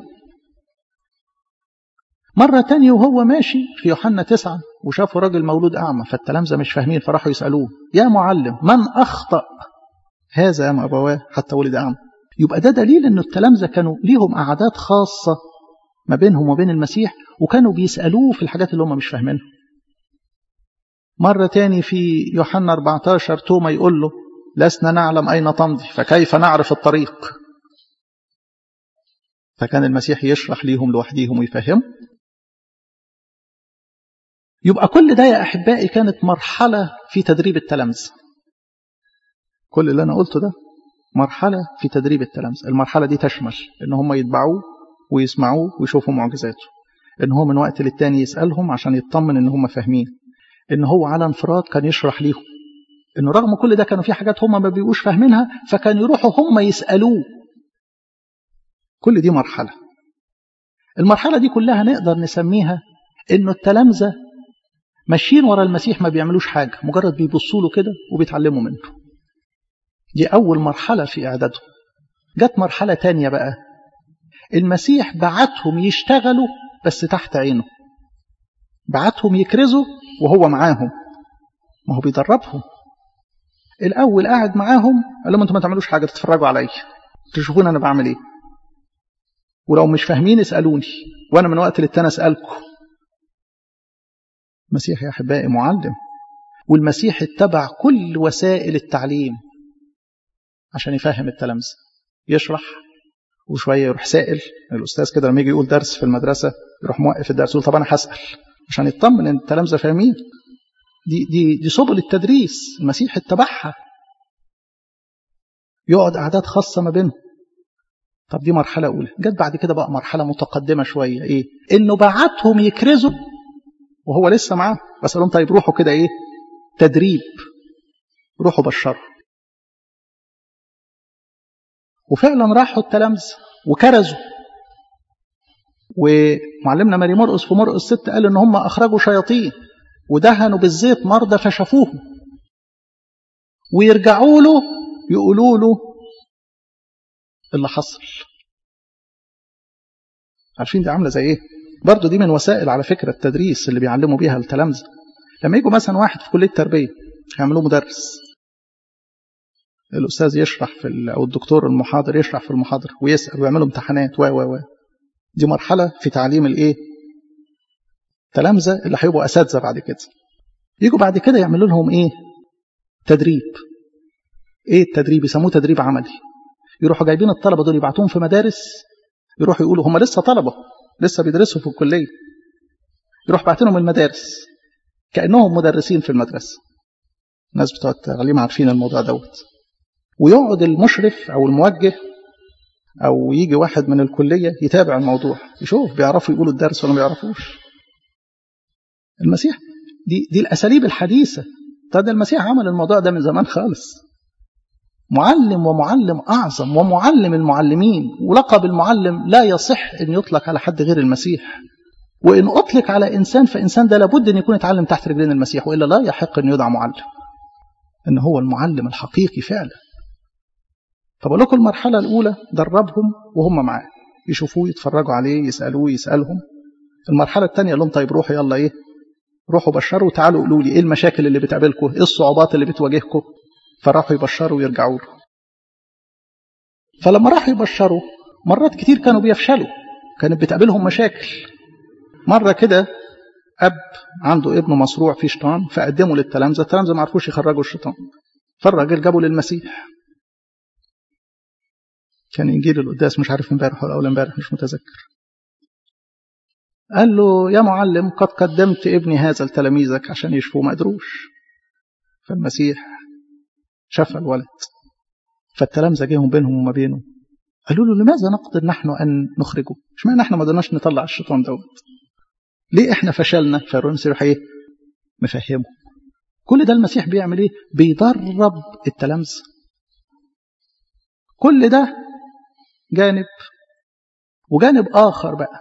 مرة تانية وهو ماشي في يوحنا تسعة وشافوا راجل مولود أعمى فالتلامذة مش فاهمين فراحوا يسألوه يا معلم من أخطأ هذا أم أبواه حتى ولد أعمى يبقى ده دليل أن التلامذة كانوا ليهم قعدات خاصة ما بينهم وبين المسيح وكانوا بيسألوه في الحاجات اللي هم مش فاهمينها مرة تاني في يوحنا 14 توما يقول له لسنا نعلم أين تمضي فكيف نعرف الطريق فكان المسيح يشرح ليهم لوحديهم ويفهم يبقى كل ده يا أحبائي كانت مرحلة في تدريب التلامذة كل اللي أنا قلته ده مرحلة في تدريب التلامذة المرحلة دي تشمل إن هم يتبعوه ويسمعوه ويشوفوا معجزاته إن هو من وقت للتاني يسألهم عشان يطمن إن هم فاهمين إن هو على انفراد كان يشرح ليهم إنه رغم كل ده كانوا في حاجات هم ما بيبقوش فاهمينها فكان يروحوا هم يسألوه كل دي مرحلة المرحلة دي كلها نقدر نسميها إنه التلامذة ماشيين ورا المسيح ما بيعملوش حاجة مجرد بيبصوا له كده وبيتعلموا منه دي أول مرحلة في إعدادهم جت مرحلة تانية بقى المسيح بعتهم يشتغلوا بس تحت عينه بعتهم يكرزوا وهو معاهم ما هو بيدربهم الأول قاعد معاهم قال لهم أنتم ما تعملوش حاجة تتفرجوا عليا تشوفون أنا بعمل إيه ولو مش فاهمين اسألوني وأنا من وقت للتاني أسألكم المسيح يا أحبائي معلم والمسيح اتبع كل وسائل التعليم عشان يفهم التلامذة يشرح وشوية يروح سائل الأستاذ كده لما يجي يقول درس في المدرسة يروح موقف الدرس يقول طب أنا هسأل عشان يطمن ان التلامذة فاهمين دي دي دي سبل التدريس المسيح اتبعها يقعد قعدات خاصة ما بينهم طب دي مرحلة أولى جت بعد كده بقى مرحلة متقدمة شوية إيه إنه بعتهم يكرزوا وهو لسه معاه بس قال لهم طيب روحوا كده إيه تدريب روحوا بشروا وفعلا راحوا التلامذة وكرزوا ومعلمنا ماري مرقس في مرقس ست قال ان هم اخرجوا شياطين ودهنوا بالزيت مرضى فشافوهم ويرجعوا له يقولوا له اللي حصل عارفين دي عامله زي ايه برضه دي من وسائل على فكره التدريس اللي بيعلموا بيها التلامذه لما يجوا مثلا واحد في كليه التربيه هيعملوه مدرس الاستاذ يشرح في او الدكتور المحاضر يشرح في المحاضره ويسال ويعملوا امتحانات و و و دي مرحلة في تعليم الايه تلامذة اللي هيبقوا أساتذة بعد كده يجوا بعد كده يعملوا لهم ايه تدريب ايه التدريب يسموه تدريب عملي يروحوا جايبين الطلبة دول يبعتوهم في مدارس يروحوا يقولوا هم لسه طلبة لسه بيدرسوا في الكلية يروح بعتنهم المدارس كأنهم مدرسين في المدرسة الناس بتوع التعليم عارفين الموضوع دوت ويقعد المشرف أو الموجه أو يجي واحد من الكلية يتابع الموضوع يشوف بيعرفوا يقولوا الدرس ولا ما بيعرفوش المسيح دي, دي الأساليب الحديثة طب المسيح عمل الموضوع ده من زمان خالص معلم ومعلم أعظم ومعلم المعلمين ولقب المعلم لا يصح أن يطلق على حد غير المسيح وإن أطلق على إنسان فإنسان ده لابد أن يكون يتعلم تحت رجلين المسيح وإلا لا يحق أن يدعى معلم إن هو المعلم الحقيقي فعلا فبقول لكم المرحلة الأولى دربهم وهم معاه يشوفوه يتفرجوا عليه يسألوه يسألهم المرحلة الثانية قال لهم طيب روحوا يلا إيه روحوا بشروا وتعالوا قولوا لي إيه المشاكل اللي بتقابلكم إيه الصعوبات اللي بتواجهكم فراحوا يبشروا ويرجعوا له فلما راحوا يبشروا مرات كتير كانوا بيفشلوا كانت بتقابلهم مشاكل مرة كده اب عنده ابن مصروع فيه شيطان فقدمه للتلامذه التلامذه ما عرفوش يخرجوا الشيطان فالراجل جابه للمسيح كان انجيل القداس مش عارف امبارح ولا اول امبارح مش متذكر قال له يا معلم قد قدمت ابني هذا لتلاميذك عشان يشفوه ما قدروش فالمسيح شفى الولد فالتلامذة جيهم بينهم وما بينه قالوا له لماذا نقدر نحن أن نخرجه مش معنى احنا ما قدرناش نطلع الشيطان دوت ليه احنا فشلنا فالرمس يروح ايه مفهمه كل ده المسيح بيعمل ايه بيدرب التلامذة كل ده جانب وجانب آخر بقى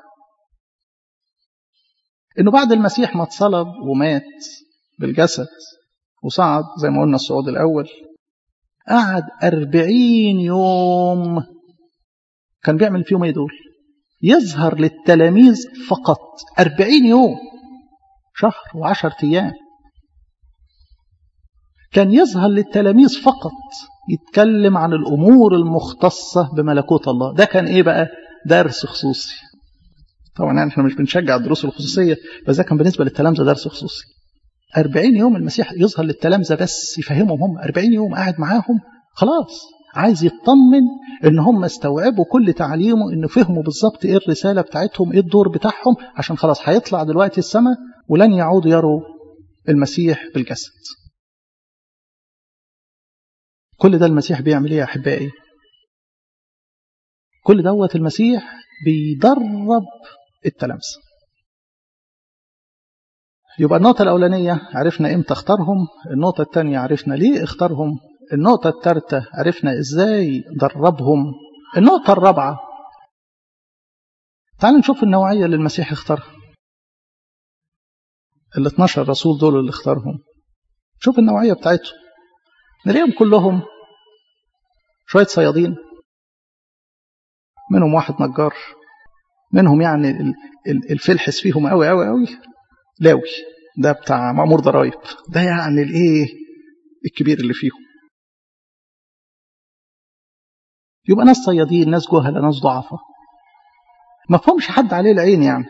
انه بعد المسيح ما اتصلب ومات بالجسد وصعد زي ما قلنا الصعود الاول قعد أربعين يوم كان بيعمل فيهم ايه دول يظهر للتلاميذ فقط أربعين يوم شهر وعشرة أيام كان يظهر للتلاميذ فقط يتكلم عن الأمور المختصة بملكوت الله ده كان إيه بقى درس خصوصي طبعا يعني احنا مش بنشجع الدروس الخصوصية بس ده كان بالنسبة للتلامذة درس خصوصي أربعين يوم المسيح يظهر للتلامذة بس يفهمهم هم أربعين يوم قاعد معاهم خلاص عايز يطمن ان هم استوعبوا كل تعليمه ان فهموا بالظبط ايه الرسالة بتاعتهم ايه الدور بتاعهم عشان خلاص هيطلع دلوقتي السماء ولن يعودوا يروا المسيح بالجسد كل ده المسيح بيعمل ايه يا احبائي كل دوت المسيح بيدرب التلامذة يبقى النقطة الأولانية عرفنا إمتى اختارهم النقطة الثانية عرفنا ليه اختارهم النقطة الثالثة عرفنا إزاي دربهم النقطة الرابعة تعالوا نشوف النوعية اللي المسيح اختارها ال 12 رسول دول اللي اختارهم شوف النوعية بتاعتهم نلاقيهم كلهم شوية صيادين منهم واحد نجار منهم يعني الفلحس فيهم قوي قوي قوي لاوي ده بتاع مأمور ضرايب ده يعني الايه الكبير اللي فيهم يبقى ناس صيادين ناس جهلة ناس ضعفة ما فهمش حد عليه العين يعني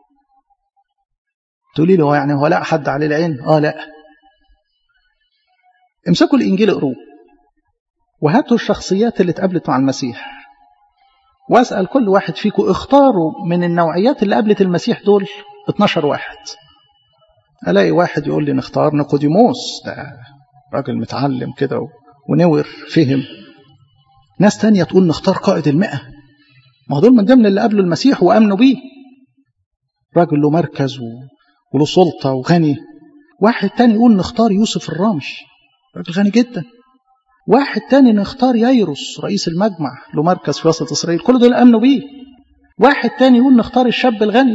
تقولي له يعني هو لا حد عليه العين اه لا امسكوا الانجيل اقروه وهاتوا الشخصيات اللي اتقابلت مع المسيح واسال كل واحد فيكم اختاروا من النوعيات اللي قابلت المسيح دول 12 واحد الاقي واحد يقول لي نختار نيقوديموس ده راجل متعلم كده ونور فهم ناس تانية تقول نختار قائد المئة ما دول من ضمن اللي قابلوا المسيح وامنوا بيه راجل له مركز وله سلطة وغني واحد تاني يقول نختار يوسف الرامي راجل غني جدا واحد تاني نختار ييروس رئيس المجمع له مركز في وسط إسرائيل كل دول أمنوا بيه واحد تاني يقول نختار الشاب الغني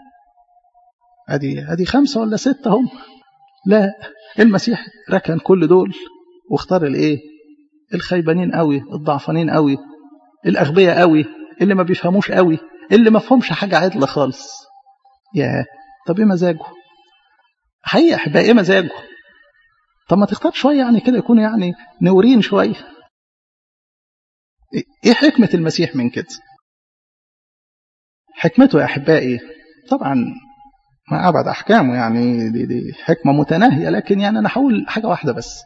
ادي ادي خمسة ولا ستة هم لا المسيح ركن كل دول واختار الايه الخيبانين قوي الضعفانين قوي الاغبياء قوي اللي ما بيفهموش قوي اللي ما فهمش حاجة عدلة خالص يا طب ايه مزاجه حقيقة احبائي ايه مزاجه طب ما تختار شوية يعني كده يكون يعني نورين شوية ايه حكمة المسيح من كده حكمته يا احبائي طبعا ما ابعد احكامه يعني دي, دي حكمة متناهية لكن يعني انا هقول حاجة واحدة بس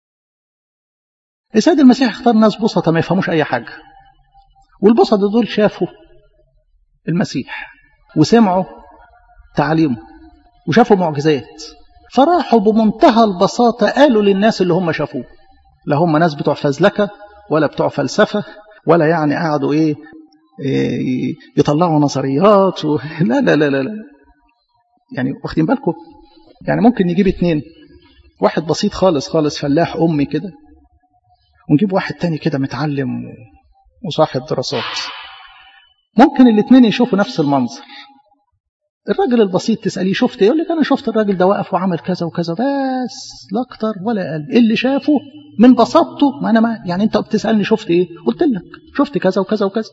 السيد المسيح اختار ناس بسطة ما يفهموش اي حاجة والبسطة دول شافوا المسيح وسمعوا تعليمه وشافوا معجزات فراحوا بمنتهى البساطة قالوا للناس اللي هم شافوه لا هم ناس بتوع فزلكة ولا بتوع فلسفة ولا يعني قعدوا ايه, إيه يطلعوا نظريات و... لا لا لا لا لا يعني واخدين بالكم يعني ممكن نجيب اتنين واحد بسيط خالص خالص فلاح أمي كده ونجيب واحد تاني كده متعلم وصاحب دراسات ممكن الاتنين يشوفوا نفس المنظر الراجل البسيط تسأليه شفت يقول لك أنا شفت الراجل ده واقف وعمل كذا وكذا بس لا أكتر ولا أقل اللي شافه من بساطته ما أنا ما يعني أنت بتسألني شفت إيه قلت لك شفت كذا وكذا وكذا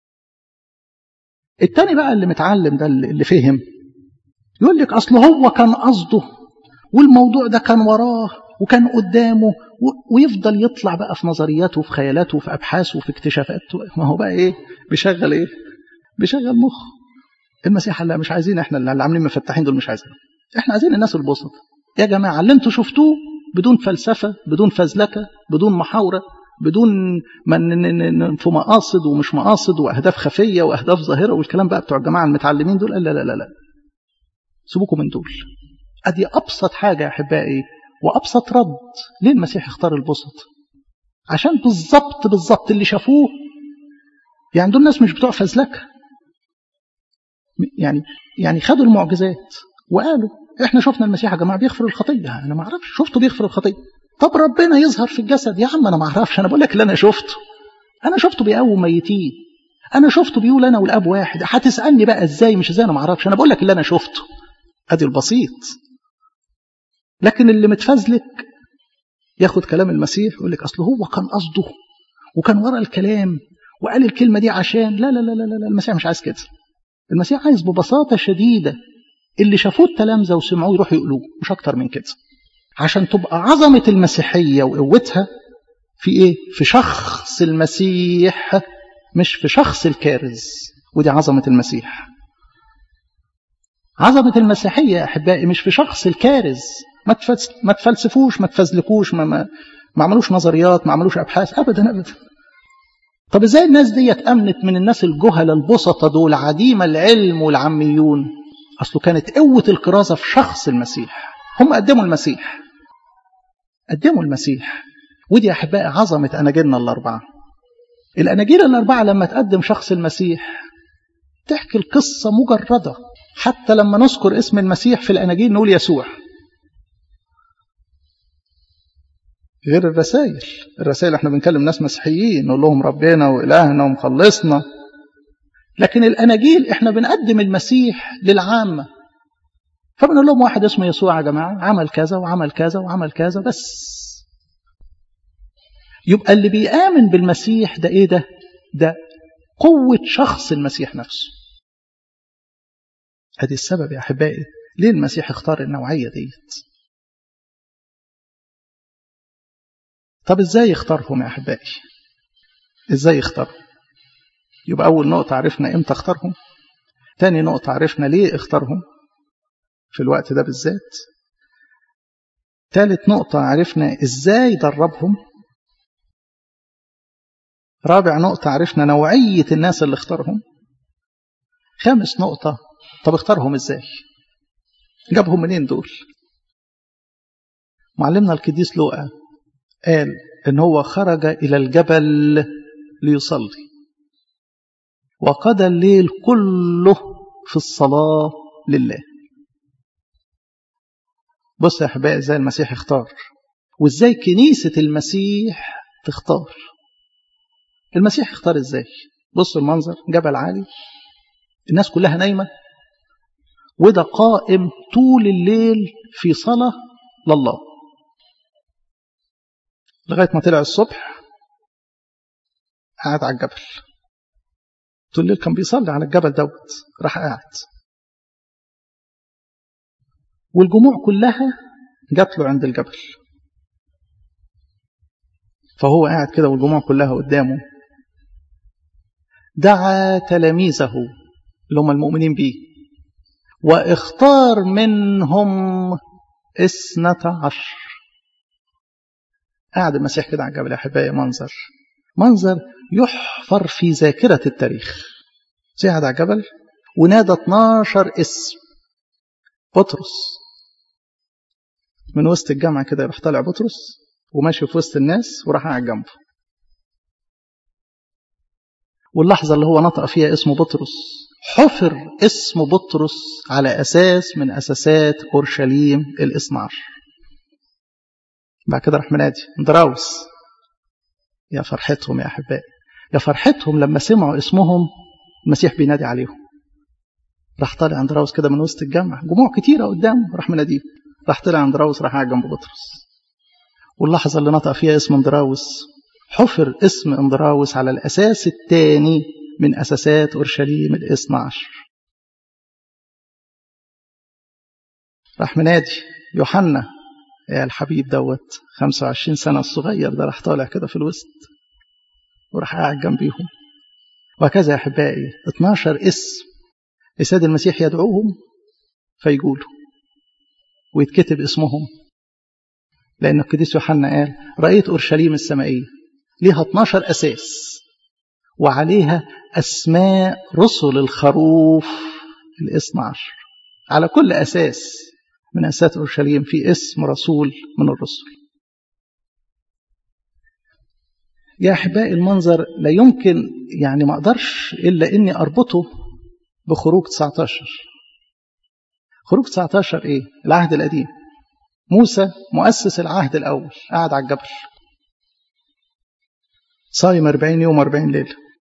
التاني بقى اللي متعلم ده اللي فهم يقول لك أصل هو كان قصده والموضوع ده كان وراه وكان قدامه ويفضل يطلع بقى في نظرياته وفي خيالاته وفي أبحاثه وفي اكتشافاته ما هو بقى إيه بيشغل إيه بيشغل مخ المسيح لا مش عايزين احنا اللي عاملين مفتحين دول مش عايزين احنا عايزين الناس البسط يا جماعة اللي انتوا شفتوه بدون فلسفة بدون فزلكة بدون محاورة بدون من في مقاصد ومش مقاصد واهداف خفيه واهداف ظاهره والكلام بقى بتوع الجماعه المتعلمين دول لا لا لا لا سيبوكم من دول ادي ابسط حاجه يا احبائي وابسط رد ليه المسيح اختار البسط عشان بالظبط بالظبط اللي شافوه يعني دول ناس مش بتوع فزلكه يعني يعني خدوا المعجزات وقالوا احنا شفنا المسيح يا جماعه بيغفر الخطيه انا ما اعرفش شفته بيغفر الخطيه طب ربنا يظهر في الجسد يا عم انا ما اعرفش انا بقول لك اللي انا شفته انا شفته بيقوم ميتين انا شفته بيقول انا والاب واحد هتسالني بقى ازاي مش ازاي انا ما اعرفش انا بقول لك اللي انا شفته ادي البسيط لكن اللي متفزلك ياخد كلام المسيح يقول لك اصل هو كان قصده وكان ورا الكلام وقال الكلمه دي عشان لا لا لا لا لا المسيح مش عايز كده المسيح عايز ببساطه شديده اللي شافوه التلامذه وسمعوه يروحوا يقولوه مش اكتر من كده عشان تبقى عظمة المسيحية وقوتها في ايه؟ في شخص المسيح مش في شخص الكارز ودي عظمة المسيح عظمة المسيحية يا أحبائي مش في شخص الكارز ما ما تفلسفوش ما تفزلكوش ما, ما, ما عملوش نظريات ما عملوش أبحاث أبدا أبدا طب ازاي الناس دي أمنت من الناس الجهلة البسطة دول عديم العلم والعميون أصله كانت قوة الكرازة في شخص المسيح هم قدموا المسيح قدموا المسيح ودي يا أحبائي عظمة أناجيلنا الأربعة الأناجيل الأربعة لما تقدم شخص المسيح تحكي القصة مجردة حتى لما نذكر اسم المسيح في الأناجيل نقول يسوع غير الرسائل الرسائل احنا بنكلم ناس مسيحيين نقول لهم ربنا وإلهنا ومخلصنا لكن الأناجيل احنا بنقدم المسيح للعامة فبنقول لهم واحد اسمه يسوع يا جماعة عمل كذا وعمل كذا وعمل كذا بس يبقى اللي بيآمن بالمسيح ده ايه ده ده قوة شخص المسيح نفسه ادي السبب يا احبائي ليه المسيح اختار النوعية ديت طب ازاي اختارهم يا احبائي ازاي اختارهم يبقى اول نقطة عرفنا امتى اختارهم تاني نقطة عرفنا ليه اختارهم في الوقت ده بالذات ثالث نقطة عرفنا ازاي دربهم رابع نقطة عرفنا نوعية الناس اللي اختارهم خامس نقطة طب اختارهم ازاي جابهم منين دول معلمنا القديس لوقا قال ان هو خرج الى الجبل ليصلي وقضى الليل كله في الصلاة لله بص يا احبائي ازاي المسيح اختار وازاي كنيسة المسيح تختار المسيح اختار ازاي بصوا المنظر جبل عالي الناس كلها نايمة وده قائم طول الليل في صلاة لله لغاية ما طلع الصبح قعد على الجبل طول الليل كان بيصلي على الجبل دوت راح قاعد والجموع كلها جات له عند الجبل فهو قاعد كده والجموع كلها قدامه دعا تلاميذه اللي هم المؤمنين به واختار منهم اثنة عشر قاعد المسيح كده على الجبل يا احبائي منظر منظر يحفر في ذاكرة التاريخ قاعد على الجبل ونادى 12 اسم بطرس من وسط الجامعة كده يروح طالع بطرس وماشي في وسط الناس وراح قاعد جنبه واللحظة اللي هو نطق فيها اسم بطرس حفر اسم بطرس على أساس من أساسات أورشليم الاثنى عشر بعد كده راح منادي اندراوس يا فرحتهم يا أحبائي يا فرحتهم لما سمعوا اسمهم المسيح بينادي عليهم راح طالع اندراوس كده من وسط الجامع جموع كتيرة قدامه راح مناديه راح طلع اندراوس راح قاعد جنب بطرس واللحظة اللي نطق فيها اسم اندراوس حفر اسم اندراوس على الأساس الثاني من أساسات أورشليم الاثنى عشر راح منادي يوحنا يا الحبيب دوت 25 سنة الصغير ده راح طالع كده في الوسط وراح قاعد جنبيهم وهكذا يا أحبائي 12 اسم السيد المسيح يدعوهم فيقولوا ويتكتب اسمهم لأن القديس يوحنا قال رأيت أورشليم السمائية ليها 12 أساس وعليها أسماء رسل الخروف الاثنى عشر على كل أساس من أساس أورشليم في اسم رسول من الرسل يا أحبائي المنظر لا يمكن يعني ما أقدرش إلا إني أربطه بخروج 19 خروج 19 إيه؟ العهد القديم موسى مؤسس العهد الأول قاعد على الجبل صايم 40 يوم 40 ليلة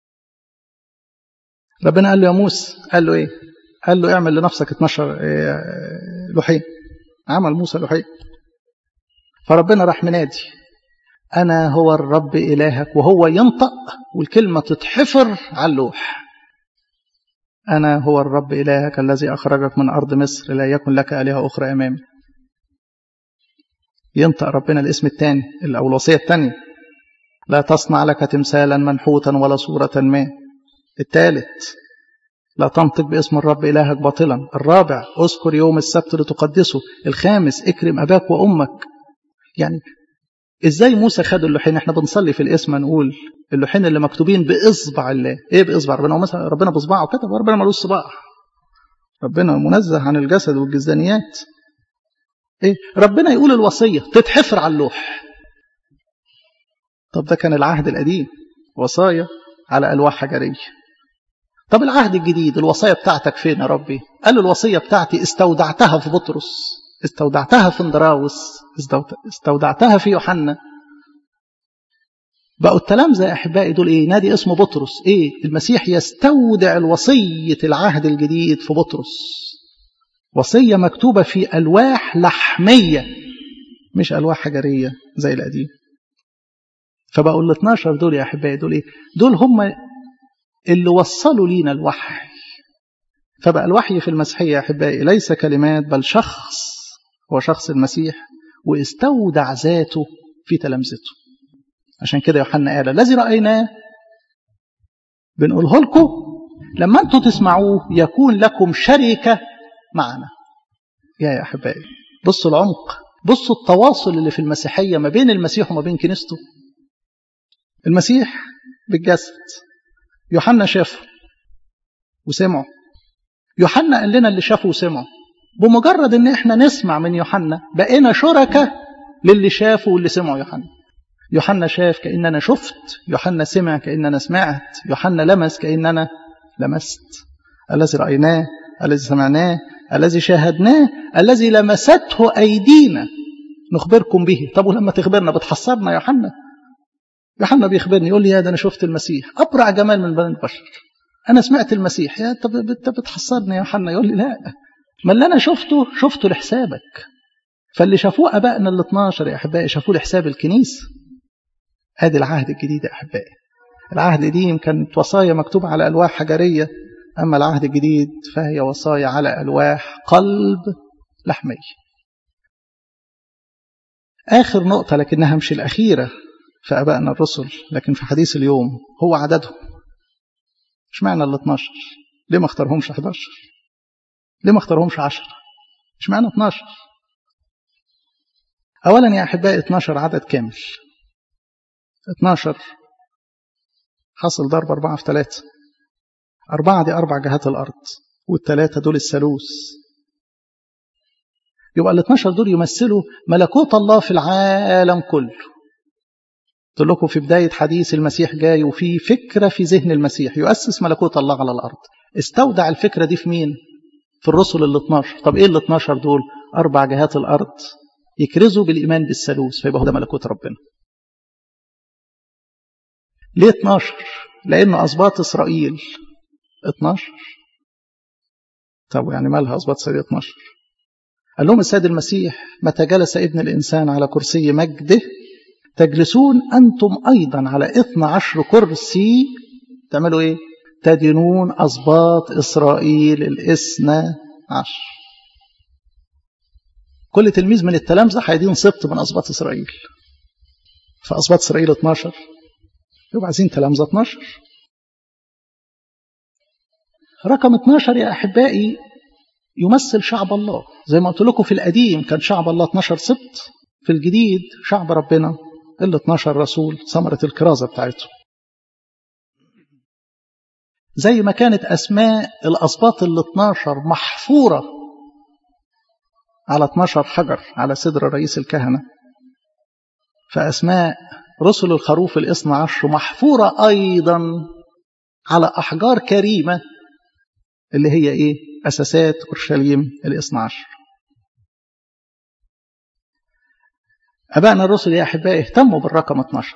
ربنا قال له يا موسى قال له إيه؟ قال له اعمل لنفسك 12 لوحين عمل موسى لوحين فربنا راح منادي أنا هو الرب إلهك وهو ينطق والكلمة تتحفر على اللوح أنا هو الرب إلهك الذي أخرجك من أرض مصر لا يكن لك آلهة أخرى أمامي ينطق ربنا الاسم الثاني أو الوصية الثانية لا تصنع لك تمثالا منحوتا ولا صورة ما الثالث لا تنطق باسم الرب إلهك باطلا الرابع اذكر يوم السبت لتقدسه الخامس اكرم أباك وأمك يعني ازاي موسى خد اللوحين احنا بنصلي في الاسم نقول اللوحين اللي مكتوبين باصبع الله ايه باصبع ربنا مثلا ربنا باصبعه كتب وربنا ملوش صباع ربنا منزه عن الجسد والجزدانيات ايه ربنا يقول الوصيه تتحفر على اللوح طب ده كان العهد القديم وصايا على الواح حجريه طب العهد الجديد الوصايا بتاعتك فين يا ربي قال الوصيه بتاعتي استودعتها في بطرس استودعتها في اندراوس استودعتها في يوحنا بقوا التلامذة يا أحبائي دول إيه نادي اسمه بطرس إيه المسيح يستودع الوصية العهد الجديد في بطرس وصية مكتوبة في ألواح لحمية مش ألواح حجرية زي القديم فبقوا ال 12 دول يا أحبائي دول إيه دول هم اللي وصلوا لينا الوحي فبقى الوحي في المسيحية يا أحبائي ليس كلمات بل شخص هو شخص المسيح واستودع ذاته في تلامذته عشان كده يوحنا قال الذي رأيناه بنقوله لكم لما انتم تسمعوه يكون لكم شركة معنا يا يا أحبائي بصوا العمق بصوا التواصل اللي في المسيحية ما بين المسيح وما بين كنيسته المسيح بالجسد يوحنا شافه وسمعه يوحنا قال لنا اللي شافه وسمعه بمجرد ان احنا نسمع من يوحنا بقينا شركة للي شافه واللي سمعه يوحنا يوحنا شاف كأننا شفت يوحنا سمع كأننا سمعت يوحنا لمس كأننا لمست الذي رأيناه الذي سمعناه الذي شاهدناه الذي لمسته أيدينا نخبركم به طب ولما تخبرنا بتحصرنا يا يوحنا يوحنا بيخبرني يقول لي يا ده أنا شفت المسيح أبرع جمال من بني البشر أنا سمعت المسيح يا طب بتحصرني يا يوحنا يقول لي لا ما اللي أنا شفته شفته لحسابك فاللي شافوه أبائنا ال 12 يا أحبائي شافوه لحساب الكنيسة ادي العهد الجديد يا احبائي العهد القديم كانت وصايا مكتوبه على الواح حجريه اما العهد الجديد فهي وصايا على الواح قلب لحمي اخر نقطه لكنها مش الاخيره في ابائنا الرسل لكن في حديث اليوم هو عددهم اشمعنى ال 12 ليه ما اختارهمش 11 ليه ما اختارهمش 10 اشمعنى 12 اولا يا احبائي 12 عدد كامل 12 حصل ضرب أربعة في ثلاثة أربعة دي أربع جهات الأرض والثلاثة دول الثالوث يبقى ال 12 دول يمثلوا ملكوت الله في العالم كله قلت لكم في بداية حديث المسيح جاي وفي فكرة في ذهن المسيح يؤسس ملكوت الله على الأرض استودع الفكرة دي في مين؟ في الرسل ال 12 طب إيه ال 12 دول؟ أربع جهات الأرض يكرزوا بالإيمان بالثالوث فيبقى هو ده ملكوت ربنا ليه 12 لأنه أسباط إسرائيل 12 طب يعني مالها أسباط إسرائيل 12 قال لهم السيد المسيح متى جلس ابن الإنسان على كرسي مجده تجلسون أنتم أيضا على 12 كرسي تعملوا إيه تدينون أسباط إسرائيل الاثنى عشر كل تلميذ من التلامذة هيدين سبط من أسباط إسرائيل فأسباط إسرائيل 12 يبقى عايزين تلامذة 12 رقم 12 يا أحبائي يمثل شعب الله زي ما قلت لكم في القديم كان شعب الله 12 سبط في الجديد شعب ربنا ال 12 رسول ثمرة الكرازة بتاعته زي ما كانت أسماء الأسباط ال 12 محفورة على 12 حجر على صدر رئيس الكهنة فأسماء رسل الخروف الاثنى عشر محفورة أيضا على أحجار كريمة اللي هي إيه أساسات أورشليم الاثنى عشر أبائنا الرسل يا أحبائي اهتموا بالرقم 12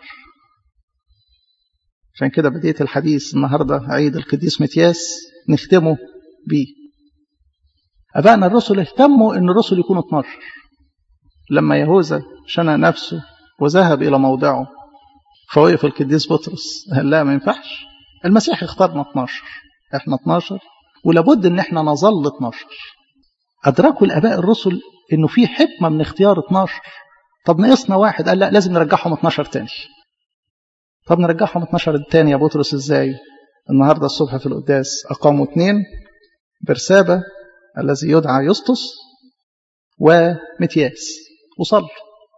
عشان كده بديت الحديث النهاردة عيد القديس متياس نختمه بيه أبائنا الرسل اهتموا أن الرسل يكونوا 12 لما يهوذا شنى نفسه وذهب إلى موضعه فوقف القديس بطرس قال لا ما ينفعش المسيح اختارنا 12 احنا 12 ولابد ان احنا نظل 12 ادركوا الاباء الرسل انه في حكمه من اختيار 12 طب نقصنا واحد قال لا لازم نرجعهم 12 تاني طب نرجعهم 12 تاني يا بطرس ازاي النهارده الصبح في القداس اقاموا اثنين برسابه الذي يدعى يسطس ومتياس وصلوا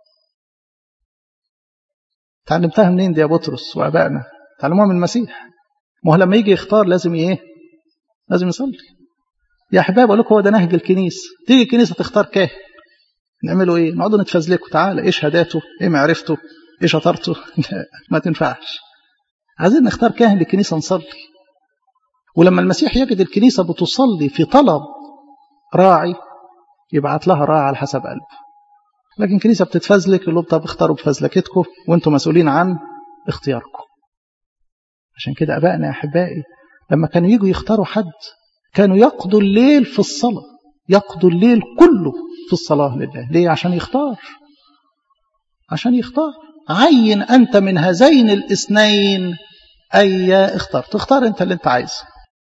تعلمتها منين دي يا بطرس وابائنا تعلموها من المسيح ما هو لما يجي يختار لازم ايه لازم يصلي يا احباب اقول لكم هو ده نهج الكنيسه تيجي الكنيسه تختار كاهن نعمله ايه نقعدوا نتفزلكوا تعالى ايه شهاداته ايه معرفته ايه شطارته ما تنفعش عايزين نختار كاهن للكنيسه نصلي ولما المسيح يجد الكنيسه بتصلي في طلب راعي يبعت لها راعي على حسب قلبه لكن الكنيسه بتتفزلك يقول طب اختاروا بفزلكتكم وانتم مسؤولين عن اختياركم عشان كده ابائنا يا احبائي لما كانوا يجوا يختاروا حد كانوا يقضوا الليل في الصلاه يقضوا الليل كله في الصلاه لله ليه عشان يختار عشان يختار عين انت من هذين الاثنين اي اختار تختار انت اللي انت عايزه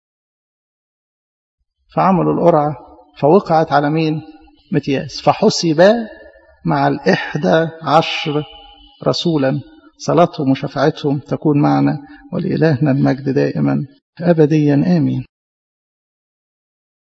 فعملوا القرعه فوقعت على مين متياس فحسب مع الإحدى عشر رسولا صلاتهم وشفاعتهم تكون معنا ولإلهنا المجد دائما أبديا آمين